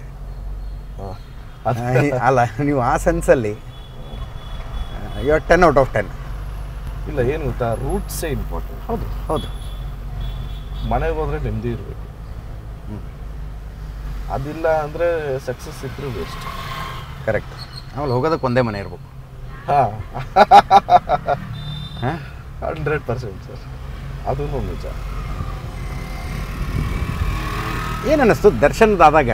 ಆ, ಅಲ್ಲ ನೀವು ಆ ಸೆನ್ಸಲ್ಲಿ you ten out of ten ಇಲ್ಲ ಏನು ಗೊತ್ತಾ ರೂಟ್ಸೇ ಇಂಪಾರ್ಟೆಂಟ್ ಹೌದು ಹೌದು ಮನೆಗೆ ಹೋದ್ರೆ ನೆಮ್ಮದಿ ಇರಬೇಕು ಹ್ಮ್. ಅದಿಲ್ಲ ಅಂದರೆ ಸಕ್ಸಸ್ ಇದ್ರೂ ವೇಸ್ಟ್ ಕರೆಕ್ಟ್ ಆಮೇಲೆ ಹೋಗೋದಕ್ಕೆ ಒಂದೇ ಮನೆ ಇರ್ಬೇಕು ಹಾಂ ಹಾಂ ಹಂಡ್ರೆಡ್ ಪರ್ಸೆಂಟ್ ಸರ್ ಅದೂ ನಿಜ ಏನು ಅನ್ನಿಸ್ತು ದರ್ಶನದಾದಾಗ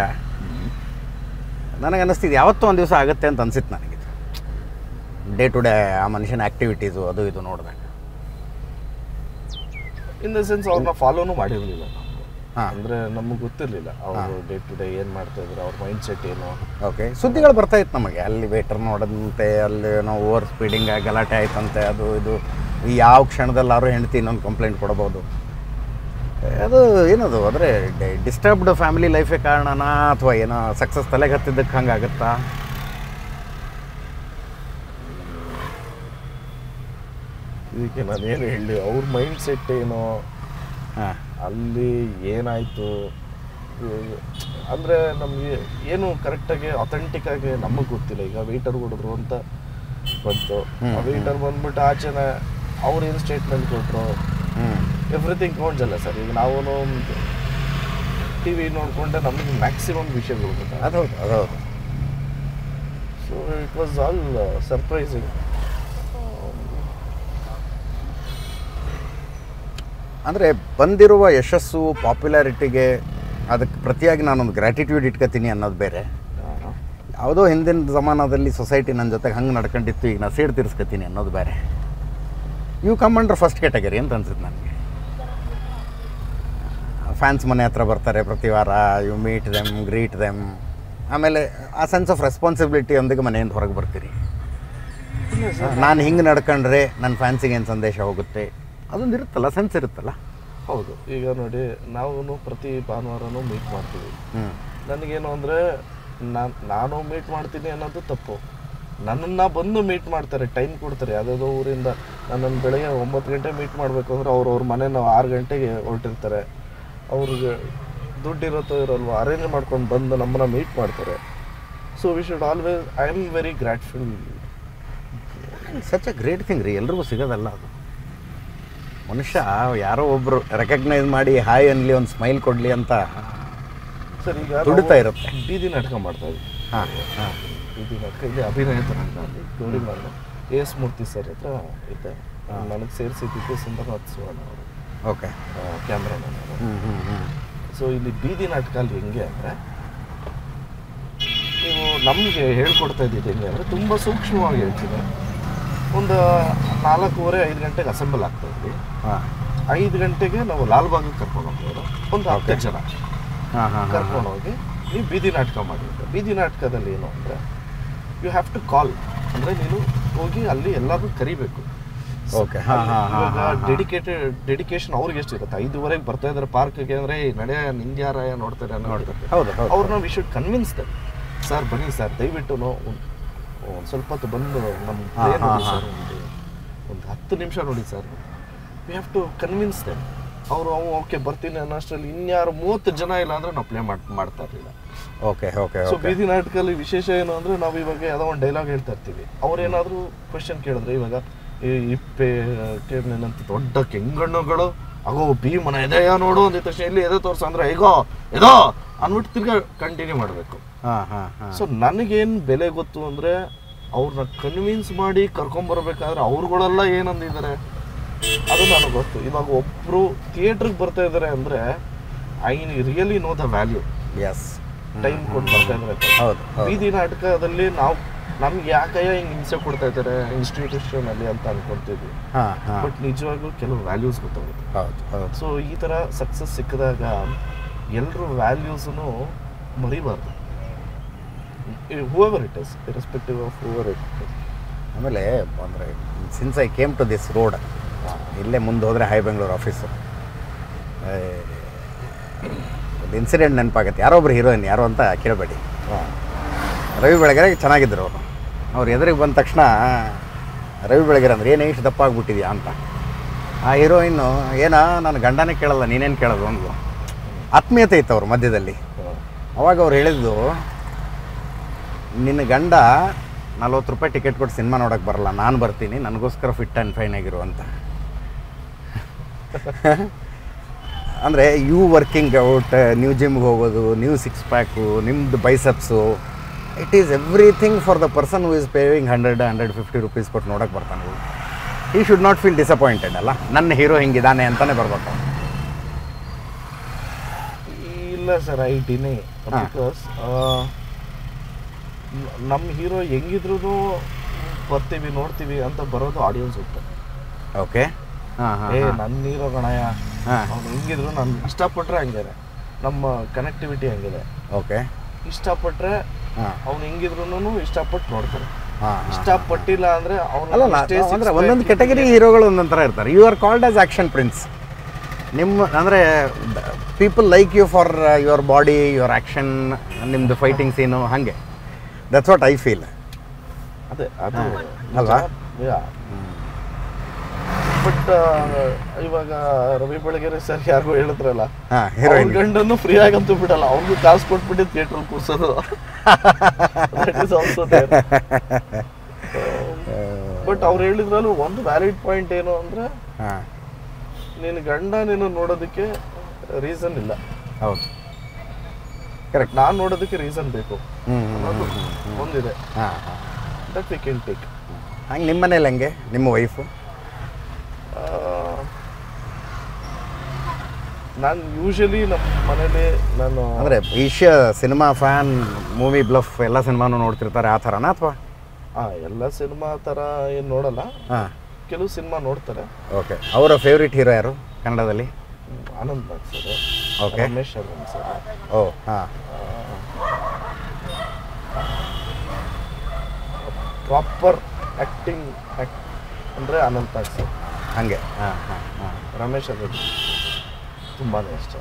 ನನಗೆ ಅನ್ನಿಸ್ತಿದ್ದು ಯಾವತ್ತೂ ಒಂದು ದಿವಸ ಆಗುತ್ತೆ ಅಂತ ಅನ್ಸಿತ್ತು ನನಗೆ ಡೇ ಟು ಡೇ ಆ ಮನುಷ್ಯನ ಆ್ಯಕ್ಟಿವಿಟೀಸು ಅದು ಇದು ನೋಡಿದಾಗ ಇನ್ ದ ಸೆನ್ಸ್ ಅವ್ರನ್ನ ಫಾಲೋನು ಮಾಡಿರಲಿಲ್ಲ ನಾವು ಹಾಂ ಅಂದರೆ ನಮಗೆ ಗೊತ್ತಿರಲಿಲ್ಲ ಅವರು ಡೇ ಟು ಡೇ ಏನು ಮಾಡ್ತಾ ಇದ್ರು ಅವ್ರ ಮೈಂಡ್ ಸೆಟ್ ಏನು ಓಕೆ ಸುದ್ದಿಗಳು ಬರ್ತಾ ಇತ್ತು ನಮಗೆ ಅಲ್ಲಿ ವೇಟರ್ ನೋಡದಂತೆ ಅಲ್ಲಿ ನಾವು ಓವರ್ ಸ್ಪೀಡಿಂಗ್ ಗಲಾಟೆ ಆಯ್ತಂತೆ ಅದು ಇದು ಈ ಯಾವ ಕ್ಷಣದಲ್ಲಾರು ಹೆಂಡ್ತಿ ಇನ್ನೊಂದು ಕಂಪ್ಲೇಂಟ್ ಕೊಡಬಹುದು ಅದು ಏನದು ಅಂದರೆ ಡಿಸ್ಟರ್ಬ್ಡ್ ಫ್ಯಾಮಿಲಿ ಲೈಫೇ ಕಾರಣನಾ ಅಥವಾ ಏನೋ ಸಕ್ಸಸ್ ತಲೆಗೆ ಹತ್ತಿದ್ದಕ್ಕೆ ಹಂಗಾಗತ್ತಾ ಇದಕ್ಕೆ ನಾನು ಏನು ಹೇಳಿ ಅವ್ರ ಮೈಂಡ್ ಸೆಟ್ ಏನು ಹಾಂ ಅಲ್ಲಿ ಏನಾಯಿತು ಅಂದರೆ ನಮಗೆ ಏನು ಕರೆಕ್ಟಾಗಿ ಅಥೆಂಟಿಕ್ ಆಗಿ ನಮಗೆ ಗೊತ್ತಿಲ್ಲ ಈಗ ವೆಯ್ಟರ್ ಹೊಡೆದ್ರು ಅಂತ ಬಂತು ಹ್ಮ್, ಆ ವೆಯ್ಟರ್ ಬಂದ್ಬಿಟ್ಟು ಆಚೆನೆ ಅವ್ರು ಏನು ಸ್ಟೇಟ್ಮೆಂಟ್ ಕೊಟ್ಟರು ಹ್ಞೂ ಎವ್ರಿಥಿಂಗ್ ಕೌಂಟ್ಸ್ ಅಲ್ಲ ಸರ್ ಈಗ ನಾವು ಟಿ ವಿ ನೋಡಿಕೊಂಡೆ ನಮಗೆ ಮ್ಯಾಕ್ಸಿಮಮ್ ವಿಷಯಗಳು ಗೊತ್ತಾಗ ಅದು ಹೌದು ಅದು ಹೌದು so it was all surprising ಅಂದರೆ ಬಂದಿರುವ ಯಶಸ್ಸು ಪಾಪ್ಯುಲಾರಿಟಿಗೆ ಅದಕ್ಕೆ ಪ್ರತಿಯಾಗಿ ನಾನೊಂದು ಗ್ರ್ಯಾಟಿಟ್ಯೂಡ್ ಇಟ್ಕೋತೀನಿ ಅನ್ನೋದು ಬೇರೆ ಯಾವುದೋ ಹಿಂದಿನ ಜಮಾನದಲ್ಲಿ ಸೊಸೈಟಿ ನನ್ನ ಜೊತೆಗೆ ಹಂಗೆ ನಡ್ಕೊಂಡಿತ್ತು ಈಗ ನಾನು ಸೇಡ್ ತೀರಿಸ್ಕೊತೀನಿ ಅನ್ನೋದು ಬೇರೆ ಇವು ಕಮ್ ಅಂಡ್ರ್ ಫಸ್ಟ್ ಕ್ಯಾಟಗರಿ ಅಂತ ಅನ್ಸುತ್ತೆ ನನಗೆ ಫ್ಯಾನ್ಸ್ ಮನೆ ಹತ್ರ ಬರ್ತಾರೆ ಪ್ರತಿ ವಾರ you meet them greet them ಆಮೇಲೆ ಆ ಸೆನ್ಸ್ ಆಫ್ ರೆಸ್ಪಾನ್ಸಿಬಿಲಿಟಿಯೊಂದಿಗೆ ಮನೆಯಿಂದ ಹೊರಗೆ ಬರ್ತೀರಿ ನಾನು ಹಿಂಗೆ ನಡ್ಕೊಂಡ್ರೆ ನನ್ನ ಫ್ಯಾನ್ಸಿಗೆ ಏನು ಸಂದೇಶ ಹೋಗುತ್ತೆ ಅದೊಂದು ಇರುತ್ತಲ್ಲ ಸೆನ್ಸ್ ಇರುತ್ತಲ್ಲ ಹೌದು ಈಗ ನೋಡಿ ನಾವು ಪ್ರತಿ ಭಾನುವಾರನೂ ಮೀಟ್ ಮಾಡ್ತೀವಿ ಹ್ಞೂ ನನಗೇನು ಅಂದರೆ ನಾನು ನಾನು ಮೀಟ್ ಮಾಡ್ತೀನಿ ಅನ್ನೋದು ತಪ್ಪು ನನ್ನನ್ನು ಬಂದು ಮೀಟ್ ಮಾಡ್ತಾರೆ ಟೈಮ್ ಕೊಡ್ತಾರೆ ಯಾವುದಾದ್ರು ಊರಿಂದ ನನ್ನನ್ನು ಬೆಳಗ್ಗೆ ಒಂಬತ್ತು ಗಂಟೆ ಮೀಟ್ ಮಾಡಬೇಕು ಅಂದ್ರೆ ಅವ್ರು ಅವ್ರ ಮನೆನ ಆರು ಗಂಟೆಗೆ ಹೊರಟಿರ್ತಾರೆ ಅವ್ರಿಗೆ ದುಡ್ಡು ಇರುತ್ತೋ ಇರೋಲ್ವೋ ಅರೇಂಜ್ ಮಾಡ್ಕೊಂಡು ಬಂದು ನಮ್ಮನ್ನ ಮೀಟ್ ಮಾಡ್ತಾರೆ so we should always I am very grateful such a great thing ರೀ ಎಲ್ರಿಗೂ ಸಿಗೋದಲ್ಲ ಅದು ಮನುಷ್ಯ ಯಾರೋ ಒಬ್ಬರು ರೆಕಗ್ನೈಸ್ ಮಾಡಿ ಹಾಯ್ ಅನ್ಲಿ ಒಂದು ಸ್ಮೈಲ್ ಕೊಡಲಿ ಅಂತ ಸರ್ ಈಗ ದುಡಿತಾ ನಾವು ಇರುತ್ತೆ. ಬೀದಿ ನಾಟಕ ಮಾಡ್ತಾ ಇದ್ವಿ ಹಾಂ ಹಾಂ ಬೀದಿ ನಾಟಕ ಇಲ್ಲಿ ಅಭಿನಯ ತರಂಗ ಅಲ್ಲಿ ಗೌರಿ ನಾನು ಎ ಎಸ್ ಮೂರ್ತಿ ಸರ್ ಹತ್ರ ಇದ್ದೆ ನನಗೆ ಸೇರಿಸಿದ್ದು ಸುಂದರನಾಥ್ ಸುವರ್ಣ ಅವರು ಓಕೆ ಕ್ಯಾಮ್ರಾಮನ್ ಅವರು ಹ್ಞೂ ಹ್ಞೂ ಹ್ಞೂ ಸೊ ಇಲ್ಲಿ ಬೀದಿ ನಾಟಕ ಅಲ್ಲಿ ಹೆಂಗೆ ಅಂದರೆ ನೀವು ನಮಗೆ ಹೇಳ್ಕೊಡ್ತಾ ಇದ್ದಿದ್ದು ಹೆಂಗೆ ಅಂದರೆ ತುಂಬ ಸೂಕ್ಷ್ಮವಾಗಿ ಹೇಳ್ತೀನಿ ಒಂದು ನಾಲ್ಕೂವರೆ ಐದು ಗಂಟೆಗೆ ಅಸೆಂಬಲ್ ಆಗ್ತಾ ಇದ್ವಿ ಹಾಂ ಐದು ಗಂಟೆಗೆ ನಾವು ಲಾಲ್ಬಾಗಿಗೆ ಕರ್ಕೊಂಡು ಹೋಗ್ಬೋದು ಒಂದು ಹತ್ತು ಜನ ಹಾಂ ಹಾಂ ಕರ್ಕೊಂಡು ಹೋಗಿ ನೀವು ಬೀದಿ ನಾಟಕ ಮಾಡಿ ಅಂತ. ಬೀದಿ ನಾಟಕದಲ್ಲಿ ಏನು ಅಂದರೆ ಯು ಹ್ಯಾವ್ ಟು ಕಾಲ್ ಅಂದರೆ ನೀನು ಹೋಗಿ ಅಲ್ಲಿ ಎಲ್ಲರೂ ಕರಿಬೇಕು ಓಕೆ ಹಾಂ ಹಾಂ ಹಾಂ ಹಾಂ ಡೆಡಿಕೇಟೆಡ್ ಡೆಡಿಕೇಶನ್ ಅವ್ರಿಗೆ ಎಷ್ಟು ಇರುತ್ತೆ ಐದುವರೆಗೆ ಬರ್ತಾ ಇದ್ದಾರೆ ಪಾರ್ಕ್ಗೆ ಅಂದರೆ ನಡೆ ನಿಂದ್ಯಾರಾಯ ನೋಡ್ತಾರೆ ನೋಡ್ತಾರೆ ಹೌದು ಹೌದು ಅವ್ರನ್ನ we should convince them sir ಬನ್ನಿ ಸರ್ ದಯವಿಟ್ಟು ಒಂದು ಸ್ವಲ್ಪ ಹೊತ್ತು ಬಂದು ನಮ್ಮ ಹಾ, play ಹಾ, ನೋಡಿ ಹಾ. ಸರ್ ಒಂದು ಒಂದು ಹತ್ತು ನಿಮಿಷ ನೋಡಿ sir we have to convince them ಅವರು ಅವು ಓಕೆ ಬರ್ತೀನಿ ಅನ್ನೋಷ್ಟರಲ್ಲಿ ಇನ್ಯಾರು ಮೂವತ್ತು ಜನ ಇಲ್ಲ ಅಂದರೆ ನಾವು ಪ್ಲೇ ಮಾಡಿ ಮಾಡ್ತಾ ಇರಲಿಲ್ಲ ಓಕೆ ಓಕೆ ಸೊ ಓಕೆ ಬೀದಿ ನಾಟಕದಲ್ಲಿ ವಿಶೇಷ ಏನು ಅಂದರೆ ನಾವು ಇವಾಗ ಯಾವುದೋ ಒಂದು ಡೈಲಾಗ್ ಹೇಳ್ತಾ ಇರ್ತೀವಿ ಅವ್ರೇನಾದರೂ ಕ್ವಶನ್ ಕೇಳಿದ್ರೆ ಇವಾಗ ಈ ಇಪ್ಪೆ ಟೇಬ್ಲಿನಂತ ದೊಡ್ಡ ಕೆಂಗಣ್ಣುಗಳು ಅಗೋ ಭೀಮನ ಎದೆಯ ನೋಡು ಅಂದಿದ ತಕ್ಷಣ ಇಲ್ಲಿ ಎದೆ ತೋರ್ಸು ಅಂದ್ರೆ ಹೇಗೋ ಎದೋ ಅಂದ್ಬಿಟ್ಟು ತಿರ್ಗಾ ಕಂಟಿನ್ಯೂ ಮಾಡಬೇಕು ಹಾಂ ಹಾಂ ಹಾಂ ಸೊ ನನಗೇನು ಬೆಲೆ ಗೊತ್ತು ಅಂದರೆ ಅವ್ರನ್ನ ಕನ್ವಿನ್ಸ್ ಮಾಡಿ ಕರ್ಕೊಂಬರ್ಬೇಕಾದ್ರೆ ಅವ್ರುಗಳೆಲ್ಲ ಏನಂದಿದ್ದಾರೆ ಅದು ನನಗೆ ಗೊತ್ತು ಇವಾಗ ಒಬ್ಬರು ಥಿಯೇಟ್ರಿಗೆ ಬರ್ತಾ ಇದ್ದಾರೆ ಅಂದರೆ I really know the value as time ಕೊಟ್ಟು ಬರ್ತಾ ಇದ್ದಾರೆ ಹೌದು ಹೌದು ಬೀದಿ ನಾಟಕದಲ್ಲಿ ನಾವು ನಮ್ಗೆ ಯಾಕಯ್ಯ ಹಿಂಗೆ ಹಿಂಸೆ ಕೊಡ್ತಾ ಇದ್ದಾರೆ ಇನ್ಸ್ಟಿಟ್ಯೂಷನ್ ಅಲ್ಲಿ ಅಂತ ಅನ್ಕೊಳ್ತಿದ್ವಿ ಹಾಂ ಹಾಂ ಬಟ್ ನಿಜವಾಗ್ಲೂ ಕೆಲವು ವ್ಯಾಲ್ಯೂಸ್ ಗೊತ್ತಾಗುತ್ತೆ ಹೌದು ಹೌದು ಸೊ ಈ ಥರ ಸಕ್ಸಸ್ ಸಿಕ್ಕಿದಾಗ ಎಲ್ಲರೂ ವ್ಯಾಲ್ಯೂಸನ್ನು ಮರಿಬಾರ್ದು however it is irrespective of however it ಆಮೇಲೆ ಅಂದರೆ since I came to this road ಇಲ್ಲೇ ಮುಂದೆ ಹೋದರೆ ಹೈ ಬೆಂಗಳೂರು ಆಫೀಸು ಒಂದು ಇನ್ಸಿಡೆಂಟ್ ನೆನಪಾಗತ್ತೆ ಯಾರೋ ಒಬ್ರು ಹೀರೋಯಿನ್ ಯಾರು ಅಂತ ಕೇಳಬೇಡಿ ರವಿ ಬೆಳಗೆರೆ ಚೆನ್ನಾಗಿದ್ದರು ಅವರು ಅವ್ರು ಎದುರಿಗೆ ಬಂದ ತಕ್ಷಣ ರವಿ ಬೆಳಗೆರೆ ಅಂದ್ರೆ ಏನೇ ಇಷ್ಟು ದಪ್ಪ ಆಗ್ಬಿಟ್ಟಿದ್ಯಾ ಅಂತ ಆ ಹೀರೋಯಿನ್ನು ಏನ ನನ್ನ ಗಂಡನೇ ಕೇಳಲ್ಲ ನೀನೇನು ಕೇಳೋದು ಅಂದ್ಲು ಆತ್ಮೀಯತೆ ಇತ್ತು ಅವ್ರ ಮಧ್ಯದಲ್ಲಿ ಅವಾಗ ಅವ್ರು ಹೇಳಿದ್ದು ನಿನ್ನ ಗಂಡ ನಲ್ವತ್ತು ರೂಪಾಯಿ ಟಿಕೆಟ್ ಕೊಟ್ಟು ಸಿನಿಮಾ ನೋಡೋಕೆ ಬರಲ್ಲ ನಾನು ಬರ್ತೀನಿ ನನಗೋಸ್ಕರ ಫಿಟ್ ಆ್ಯಂಡ್ ಫೈನ್ ಆಗಿರು ಅಂತ ಅಂದರೆ ಯು ವರ್ಕಿಂಗ್ ಔಟ್ ನೀವು ಜಿಮ್ಗೆ ಹೋಗೋದು ನೀವು ಸಿಕ್ಸ್ ಪ್ಯಾಕು ನಿಮ್ಮದು biceps it is everything for the person who is paying hundred hundred fifty rupees ಕೊಟ್ಟು ನೋಡೋಕೆ ಬರ್ತಾನೆ ಈ ಶುಡ್ ನಾಟ್ ಫೀಲ್ ಡಿಸಪಾಯಿಂಟೆಡ್ ಅಲ್ಲ ನನ್ನ ಹೀರೋ ಹಿಂಗಿದ್ದಾನೆ ಅಂತಲೇ ಬರ್ಬೇಕು ಅವ್ನು. ಇಲ್ಲ ಸರ್ ಐ ಡಿನೇ ಬಿಕಾಸ್ ನಮ್ಮ ಹೀರೋ ಹೆಂಗಿದ್ರು ಬರ್ತೀವಿ ನೋಡ್ತೀವಿ ಅಂತ ಬರೋದು ಆಡಿಯನ್ಸ್ ಹೋಗ್ತಾರೆ ಓಕೆ ಹಾಂ ಹಾಂ ಏ ನನ್ನ ಹೀರೋ ಗಣಯ ಹಾಂ ಅವ್ನು ಹೆಂಗಿದ್ರು ನಾನು ಇಷ್ಟಪಟ್ರೆ ಹಂಗಿದೆ ನಮ್ಮ ಕನೆಕ್ಟಿವಿಟಿ ಹಂಗಿದೆ ಓಕೆ ಇಷ್ಟಪಟ್ರೆ ಹಾಂ ಅವ್ನು ಹೆಂಗಿದ್ರು ಇಷ್ಟಪಟ್ಟು ನೋಡ್ತಾರೆ ಹಾಂ ಇಷ್ಟಪಟ್ಟಿಲ್ಲ ಅಂದ್ರೆ ಅಲ್ಲ ಅವನು ಅಂದರೆ ಒಂದೊಂದು ಕೆಟಗರಿ ಹೀರೋಗಳು ಒಂದೊಂದು ಥರ ಇರ್ತಾರೆ you are called as action prince ನಿಮ್ಮ ಅಂದರೆ people like you for your body your action ನಿಮ್ಮದು ಫೈಟಿಂಗ್ ಸೀನು ಹಾಗೆ ದಟ್ಸ್ ವಾಟ್ ಐ ಫೀಲ್ ಅದೇ ಅದು ಅಲ್ವಾ? ಬಟ್ ಇವಾಗ ರವಿ ಬೆಳಗೆರೆ ಸರ್ ಯಾರಿಗೋ ಹೇಳಿದ್ರಲ್ಲ ಹಾಂ ಅವ್ರ ಹೀರೋಯಿನ್ ಗಂಡನ್ನು ಫ್ರೀ ಆಗಂತೂ ಬಿಡಲ್ಲ ಅವ್ರಿಗೂ ಕಾಸು ಕೊಟ್ಬಿಟ್ಟು ಥಿಯೇಟ್ರಲ್ಲಿ ಕೂರ್ಸೋದು ಬಟ್ ಅವ್ರು ಹೇಳಿದ್ರಲ್ಲೂ ಒಂದು ವ್ಯಾಲಿಡ್ ಪಾಯಿಂಟ್ ಏನು ಅಂದ್ರೆ ಹಾಂ ನಿನ್ನ ಗಂಡ ನೀನು ನೋಡೋದಕ್ಕೆ ರೀಸನ್ ಇಲ್ಲ ಹೌದು ಕರೆಕ್ಟ್ ನಾನು ನೋಡೋದಕ್ಕೆ ರೀಸನ್ ಬೇಕು ಹ್ಞೂ ಅನ್ನೋದು ಒಂದಿದೆ ಹಾಂ ಹಾಂ ದಟ್ ವಿ ಕ್ಯಾನ್ ಟೇಕ್ ಹಂಗೆ ನಿಮ್ಮ ಮನೇಲಿ ಹಂಗೆ ನಿಮ್ಮ ವೈಫು ನಾನು ಯೂಶಲಿ ನಮ್ಮ ಮನೇಲಿ ನಾನು ಅಂದರೆ ಈಶ್ಯ ಸಿನಿಮಾ ಫ್ಯಾನ್ ಮೂವಿ ಬ್ಲಫ್ ಎಲ್ಲ ಸಿನಿಮಾನು ನೋಡ್ತಿರ್ತಾರೆ ಆ ಥರನಾ ಅಥವಾ ಆ, ಎಲ್ಲ ಸಿನಿಮಾ ಥರ ಏನು ನೋಡಲ್ಲ ಹಾಂ ಕೆಲವು ಸಿನಿಮಾ ನೋಡ್ತಾರೆ ಓಕೆ ಅವರ ಫೇವ್ರೇಟ್ ಹೀರೋ ಯಾರು ಕನ್ನಡದಲ್ಲಿ ಹ್ಮ್, Anand Nag sir Okay. Ramesh Aravind sir ಓ ಹಾಂ ಪ್ರಾಪರ್ ಆ್ಯಕ್ಟಿಂಗ್ ಆ್ಯಕ್ಟ್ ಅಂದರೆ ಅನಂತ್ ನಾಗ್ ಸರ್ ಹಾಗೆ ಹಾಂ ಹಾಂ ಹಾಂ ರಮೇಶ್ ಅರವಿಂದ್ ತುಂಬಾ ಇಷ್ಟ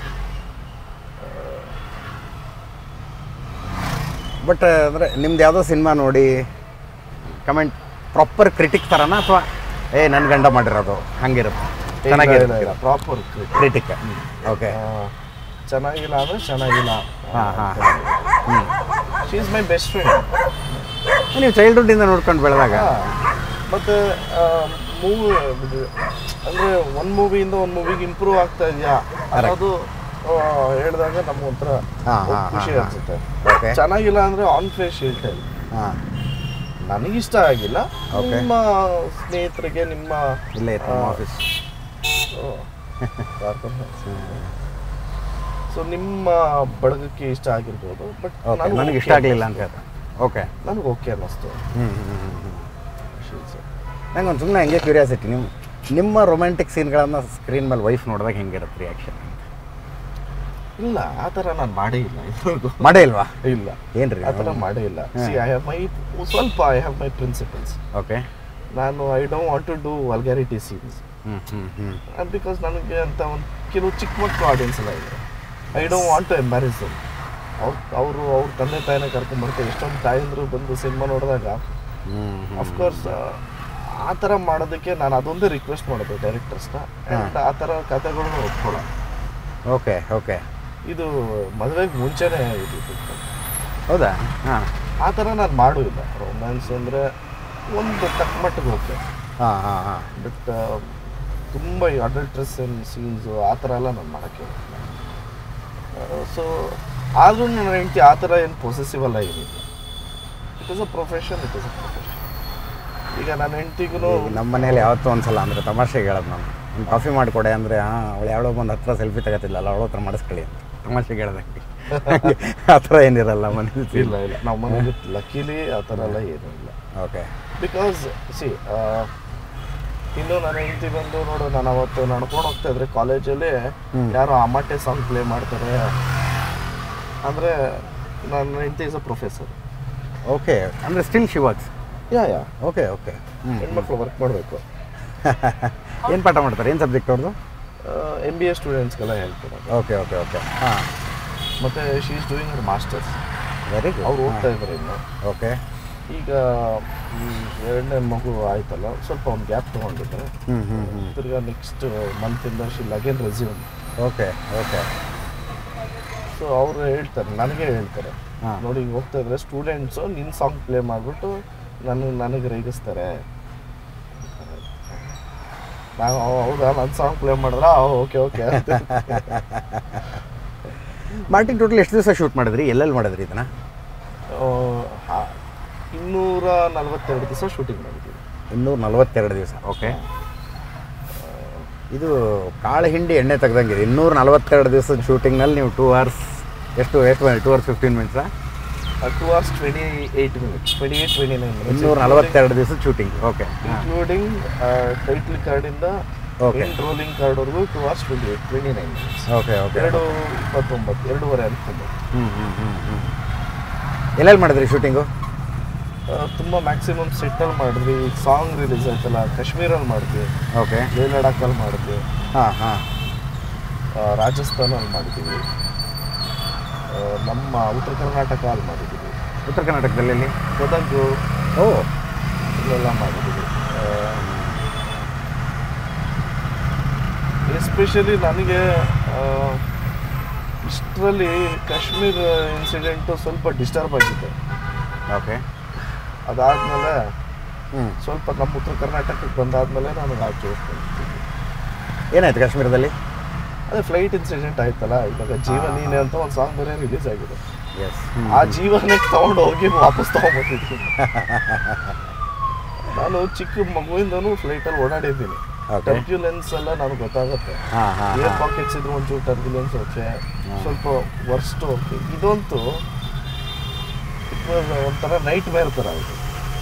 ಬಟ್ ಅಂದರೆ ನಿಮ್ದು ಯಾವುದೋ ಸಿನಿಮಾ ನೋಡಿ ಕಮೆಂಟ್ ಪ್ರಾಪರ್ ಕ್ರಿಟಿಕ್ ಥರನಾ ಅಥವಾ ಏ ನನ್ನ ಗಂಡ ಮಾಡಿರೋದು ಹಂಗಿರುತ್ತೆ ಚೆನ್ನಾಗಿರುತ್ತೆ ಪ್ರಾಪರ್ ಕ್ರಿಟಿಕ್ ಓಕೆ ಚೆನ್ನಾಗಿಲ್ಲ ಅಂದರೆ ಚೆನ್ನಾಗಿಲ್ಲ ಹಾಂ ಹಾಂ ಹ್ಞೂ she is my best friend ನೀವು ಚೈಲ್ಡ್ಹುಡ್ಡಿಂದ ನೋಡ್ಕೊಂಡು ಬೆಳೆದಾಗ ಮತ್ತು ಮೂವಿ ಅಂದರೆ ಒಂದು ಮೂವಿಯಿಂದ ಒಂದು ಮೂವಿಗೆ ಇಂಪ್ರೂವ್ ಆಗ್ತಾ ಇದೆಯಾ ಅನ್ನೋದು ಆ, ಹೇಳಿದಾಗ ನಮ್ಗೆ ಒಂಥರ ಹಾ, ಹಾ, ಖುಷಿ ಹಾ, ಹಾ. ಅನ್ಸುತ್ತೆ ಓಕೆ ಚೆನ್ನಾಗಿಲ್ಲ ಅಂದರೆ ಆನ್ ಫೇಸ್ ಹೇಳ್ತಾ ಹಾಂ ನನಗಿಷ್ಟ ಆಗಿಲ್ಲ Okay. ನಿಮ್ಮ ಸ್ನೇಹಿತರಿಗೆ ನಿಮ್ಮ ಇಲ್ಲೇ ಇತ್ತು ಆಫೀಸ್ ಸೊ ನಿಮ್ಮ ಬಳಗಕ್ಕೆ ಇಷ್ಟ ಆಗಿರ್ಬೋದು ಬಟ್ ಓಕೆ ನನಗೆ ಇಷ್ಟ ಆಗಲಿಲ್ಲ ಅಂತ ಹೇಳ್ತಾ ಓಕೆ ನನಗೆ ಓಕೆ ಅನ್ನಿಸ್ತು ಹ್ಞೂ ಹ್ಞೂ ಹ್ಞೂ ನಂಗೆ ಒಂದು ಸುಮ್ಮನೆ ಹಂಗೆ ಕ್ಯೂರಿಯಾಸಿಟಿ ನಿಮ್ಮ ನಿಮ್ಮ ರೊಮ್ಯಾಂಟಿಕ್ ಸೀನ್ಗಳನ್ನು ಸ್ಕ್ರೀನ್ ಮೇಲೆ ವೈಫ್ ನೋಡಿದಾಗ ಹೆಂಗಿರುತ್ತೆ ರಿಯಾಕ್ಷನ್ ಇಲ್ಲ ಆ ಥರ ನಾನು ಮಾಡೇ ಇಲ್ಲ ಇದುವರೆಗೂ ಮಾಡೇ ಇಲ್ವಾ ಇಲ್ಲ ಏನ್ರಿ ಆ ಥರ ಮಾಡೇ ಇಲ್ಲ ಸಿ ಐ ಹ್ಯಾವ್ ಮೈ ಸ್ವಲ್ಪ I have my principles okay ನಾನು I don't want to do vulgarity scenes ಹ್ಞೂ ಹ್ಞೂ ಹ್ಞೂ ಬಿಕಾಸ್ ನನಗೆ ಅಂತ ಒಂದು ಕೆಲವು ಚಿಕ್ಕ ಮಕ್ಕಳು ಆಡಿಯನ್ಸ್ ಎಲ್ಲ ಇದೆ I don't want to embarrass them ಅವ್ರು ಅವರು ಅವ್ರ ತಂದೆ ತಾಯಿನ ಕರ್ಕೊಂಡ್ಬರ್ತಾರೆ ಎಷ್ಟೊಂದು ತಾಯಂದರು ಬಂದು ಸಿನಿಮಾ ನೋಡಿದಾಗ ಹ್ಞೂ ಅಫ್ಕೋರ್ಸ್ ಆ ಥರ ಮಾಡೋದಕ್ಕೆ ನಾನು ಅದೊಂದೇ ರಿಕ್ವೆಸ್ಟ್ ಮಾಡೋದು ಡೈರೆಕ್ಟರ್ಸ್ನ ಆ್ಯಂಡ್ ಆ ಥರ ಕಥೆಗಳನ್ನ ಒಪ್ಕೊಳ್ಳ ಓಕೆ ಓಕೆ ಇದು ಮದುವೆಗೆ ಮುಂಚೆನೇ ಇದ್ದಿದ್ದು ಹೌದಾ ಹಾಂ ಆ ಥರ ನಾನು ಮಾಡೂ ಇಲ್ಲ ರೊಮ್ಯಾನ್ಸ್ ಅಂದರೆ ಒಂದು ತಕ್ಕ ಮಟ್ಟಿಗೆ ಓಕೆ ಹಾಂ ಹಾಂ ಹಾಂ ಬಟ್ ತುಂಬ ಈ ಅಡಲ್ಟ್ರೆಸ್ ಸೀನ್ಸು ಆ ಥರ ಎಲ್ಲ ನಾನು ಮಾಡೋಕ್ಕೆ ಸೊ ಆದರೂ ನನ್ನ ಹೆಂಡತಿ ಆ ಥರ ಏನು ಪೊಸೆಸಿವ್ ಅಲ್ಲ ಏನಿಲ್ಲ it is a profession it is a profession ಈಗ ನನ್ನ ಹೆಂಡ್ತಿಗೂ ನಮ್ಮ ಮನೇಲಿ ಯಾವತ್ತೂ ಒಂದ್ಸಲ ಅಂದರೆ ತಮಾಷೆಗೆ ಹೇಳೋದು ನಾನು ಒಂದು ಕಾಫಿ ಮಾಡಿಕೊಡೆ ಅಂದರೆ ಹಾಂ ಅವಳು ಯಾವಳೋ ಬಂದು ಹತ್ರ ಸೆಲ್ಫಿ ತೆಗತಿಲ್ಲ ಅವಳ ಹತ್ರ ಮಾಡಿಸ್ಕೊಳ್ಳಿ ಅಂತ ತಮಾಷೆಗೆ ಹೇಳ್ದಂಗೆ ಆ ಥರ ಏನಿರಲ್ಲ ಮನೇಲಿ ಇಲ್ಲ ಇಲ್ಲ ನಮ್ಮ ಮನೇಲಿ ಲಕ್ಕಿಲಿ ಆ ಥರ ಎಲ್ಲ ಏನೂ ಇಲ್ಲ ಓಕೆ ಬಿಕಾಸ್ ಸಿ ಇನ್ನು ನನ್ನ ಹೆಂಡತಿ ಬಂದು ನೋಡು ನಾನು ಅವತ್ತು ನಡ್ಕೊಂಡು ಹೋಗ್ತಾ ಇದ್ರೆ ಕಾಲೇಜಲ್ಲಿ ಹ್ಮ್. ಯಾರೋ ಅಮಾಟೆ ಸಾಂಗ್ ಪ್ಲೇ ಮಾಡ್ತಾರೆ ಅಂದರೆ ನನ್ನ ಹೆಂಡತಿ ಇಸ್ ಅ ಪ್ರೊಫೆಸರ್ ಓಕೆ ಅಂದರೆ still she works yeah yeah okay okay ಹ್ಞೂ ಹೆಣ್ಮಕ್ಳು ವರ್ಕ್ ಮಾಡಬೇಕು ಏನು ಪಾಠ ಮಾಡ್ತಾರೆ ಏನು ಸಬ್ಜೆಕ್ಟ್ ಅವ್ರದ್ದು ಎಮ್ ಬಿ ಎ ಸ್ಟೂಡೆಂಟ್ಸ್ಗೆಲ್ಲ ಹೇಳ್ಕೊಡೋದು ಓಕೆ ಓಕೆ ಓಕೆ ಹಾಂ ಮತ್ತು ಶಿ ಈಸ್ ಡೂಯಿಂಗ್ ಅವ್ರ ಮಾಸ್ಟರ್ಸ್ ವೆರಿ ಗುಡ್ ಅವ್ರು ಓದ್ತಾ ಇದ್ದಾರೆ ಇನ್ನು ಓಕೆ ಈಗ ಹ್ಮ್, ಎರಡನೇ ಮಗು ಆಯ್ತಲ್ಲ ಸ್ವಲ್ಪ ಒಂದು ಗ್ಯಾಪ್ ತೊಗೊಂಡಿದ್ದಾರೆ ಹ್ಞೂ ಹ್ಞೂ ಹ್ಞೂ ತಿರ್ಗಾ ನೆಕ್ಸ್ಟ್ ಮಂತಿಂದ she'll again resume okay okay so ಅವರು ಹೇಳ್ತಾರೆ ನನಗೆ ಹೇಳ್ತಾರೆ ಹಾಂ ನೋಡಿ ಹಿಂಗೆ ಹೋಗ್ತಾ ಇದ್ರೆ ಸ್ಟೂಡೆಂಟ್ಸು ನಿನ್ನ ಸಾಂಗ್ ಪ್ಲೇ ಮಾಡಿಬಿಟ್ಟು ನನ್ನ ನನಗೆ ರೇಗಿಸ್ತಾರೆ ನಾವು ಹೌದಾ ನನ್ನ ಸಾಂಗ್ ಪ್ಲೇ ಮಾಡಿದ್ರ ಓಕೆ ಓಕೆ ಮಾರ್ಟಿನ್ ಟೋಟಲ್ ಎಷ್ಟು ದಿವಸ ಶೂಟ್ ಮಾಡಿದ್ರಿ ಎಲ್ಲೆಲ್ಲಿ ಮಾಡಿದ್ರಿ ಇದನ್ನ ಇನ್ನೂರ ನಲವತ್ತೆರಡು ದಿವಸ ಶೂಟಿಂಗ್ ಮಾಡಿದ್ದೀವಿ ಇನ್ನೂರ ನಲವತ್ತೆರಡು ದಿವಸ ಓಕೆ ಇದು ಕಾಳು ಹಿಂಡಿ ಎಣ್ಣೆ ತೆಗ್ದಂಗಿದೆ ಇನ್ನೂರ ನಲವತ್ತೆರಡು ದಿವಸದ ಶೂಟಿಂಗ್ನಲ್ಲಿ ನೀವು ಟೂ ಅವರ್ಸ್ ಎಷ್ಟು ಎಷ್ಟು ಟೂ ಅವರ್ಸ್ ಫಿಫ್ಟೀನ್ ಮಿನಿಟ್ಸಾ two hours twenty eight minutes twenty eight twenty nine ಇನ್ನೂರ ನಲವತ್ತೆರಡು ದಿವಸದ ಶೂಟಿಂಗ್ ಓಕೆ ಇನ್ಕ್ಲೂಡಿಂಗ್ ಟೈಟ್ಲ್ ಕಾರ್ಡಿಂದ Okay. ಎಂಡ್ ರೋಲಿಂಗ್ ಕಾರ್ಡ್ವರೆಗೂ two hours twenty eight twenty nine minutes okay okay ಎರಡು ಇಪ್ಪತ್ತೊಂಬತ್ತು ಎರಡೂವರೆ ಅನ್ಕೊಂಬತ್ತು ಹ್ಞೂ ಹ್ಞೂ ಹ್ಞೂ ಹ್ಞೂ ಎಲ್ಲೆಲ್ಲಿ ಮಾಡಿದ್ರಿ ಶೂಟಿಂಗು ತುಂಬ ಮ್ಯಾಕ್ಸಿಮಮ್ ಸೆಟ್ಟಲ್ಲಿ ಮಾಡಿದ್ವಿ ಸಾಂಗ್ ರಿಲೀಸ್ ಆಯ್ತಲ್ಲ ಕಾಶ್ಮೀರಲ್ಲಿ ಮಾಡಿದ್ವಿ ಓಕೆ ಲೇ ಲಡಾಖಲ್ಲಿ ಮಾಡಿದ್ವಿ ಹಾಂ ಹಾಂ ಆ, ರಾಜಸ್ಥಾನಲ್ಲಿ ಮಾಡಿದ್ದೀವಿ ಆ, ನಮ್ಮ ಉತ್ತರ ಕರ್ನಾಟಕ ಅಲ್ಲಿ ಮಾಡಿದ್ದೀವಿ ಉತ್ತರ ಕರ್ನಾಟಕದಲ್ಲಿ ಎಲ್ಲಿ ಗದಗು ಓ ಇಲ್ಲೆಲ್ಲ ಮಾಡಿದ್ದೀವಿ ಎಸ್ಪೆಷಲಿ ನನಗೆ ಇಷ್ಟರಲ್ಲಿ ಕಾಶ್ಮೀರ್ ಇನ್ಸಿಡೆಂಟು ಸ್ವಲ್ಪ ಡಿಸ್ಟರ್ಬ್ ಆಗಿದೆ ಓಕೆ ಅದಾದಮೇಲೆ ಹ್ಞೂ ಸ್ವಲ್ಪ ನಮ್ಮ ಉತ್ತರ ಕರ್ನಾಟಕಕ್ಕೆ ಬಂದಾದ್ಮೇಲೆ ನನಗೆ ಆಚೆ ಹೋಗ್ತೀನಿ ಏನಾಯ್ತು ಕಾಶ್ಮೀರದಲ್ಲಿ ಅದೇ ಫ್ಲೈಟ್ ಇನ್ಸಿಡೆಂಟ್ ಆಯ್ತಲ್ಲ ಇವಾಗ ಜೀವ ನೀನೆ ಅಂತ ಒಂದು ಸಾಂಗ್ ಬೇರೆ ರಿಲೀಸ್ ಆಗಿದೆ ಎಸ್ ಆ ಜೀವನಕ್ಕೆ ತಗೊಂಡು ಹೋಗಿ ವಾಪಸ್ ತಗೊಂಡ್ಬಂದಿದ್ದೀನಿ ನಾನು ಚಿಕ್ಕ ಮಗುವಿಂದನೂ ಫ್ಲೈಟಲ್ಲಿ ಓಡಾಡಿದ್ದೀನಿ Okay. ಟರ್ಬ್ಯುಲೆನ್ಸ್ ಎಲ್ಲ ನನಗೆ ಗೊತ್ತಾಗುತ್ತೆ ಹಾಂ ಹಾಂ ಏರ್ ಪಾಕೆಟ್ಸ್ ಇದ್ರೆ ಒಂಚೂರು ಟರ್ಬ್ಯುಲೆನ್ಸ್ ಓಕೆ ಸ್ವಲ್ಪ ವರ್ಸ್ಟ್ ಓಕೆ ಇದಂತೂ it was ಒಂಥರ ನೈಟ್ ಮೇರ್ ಥರ ಇದು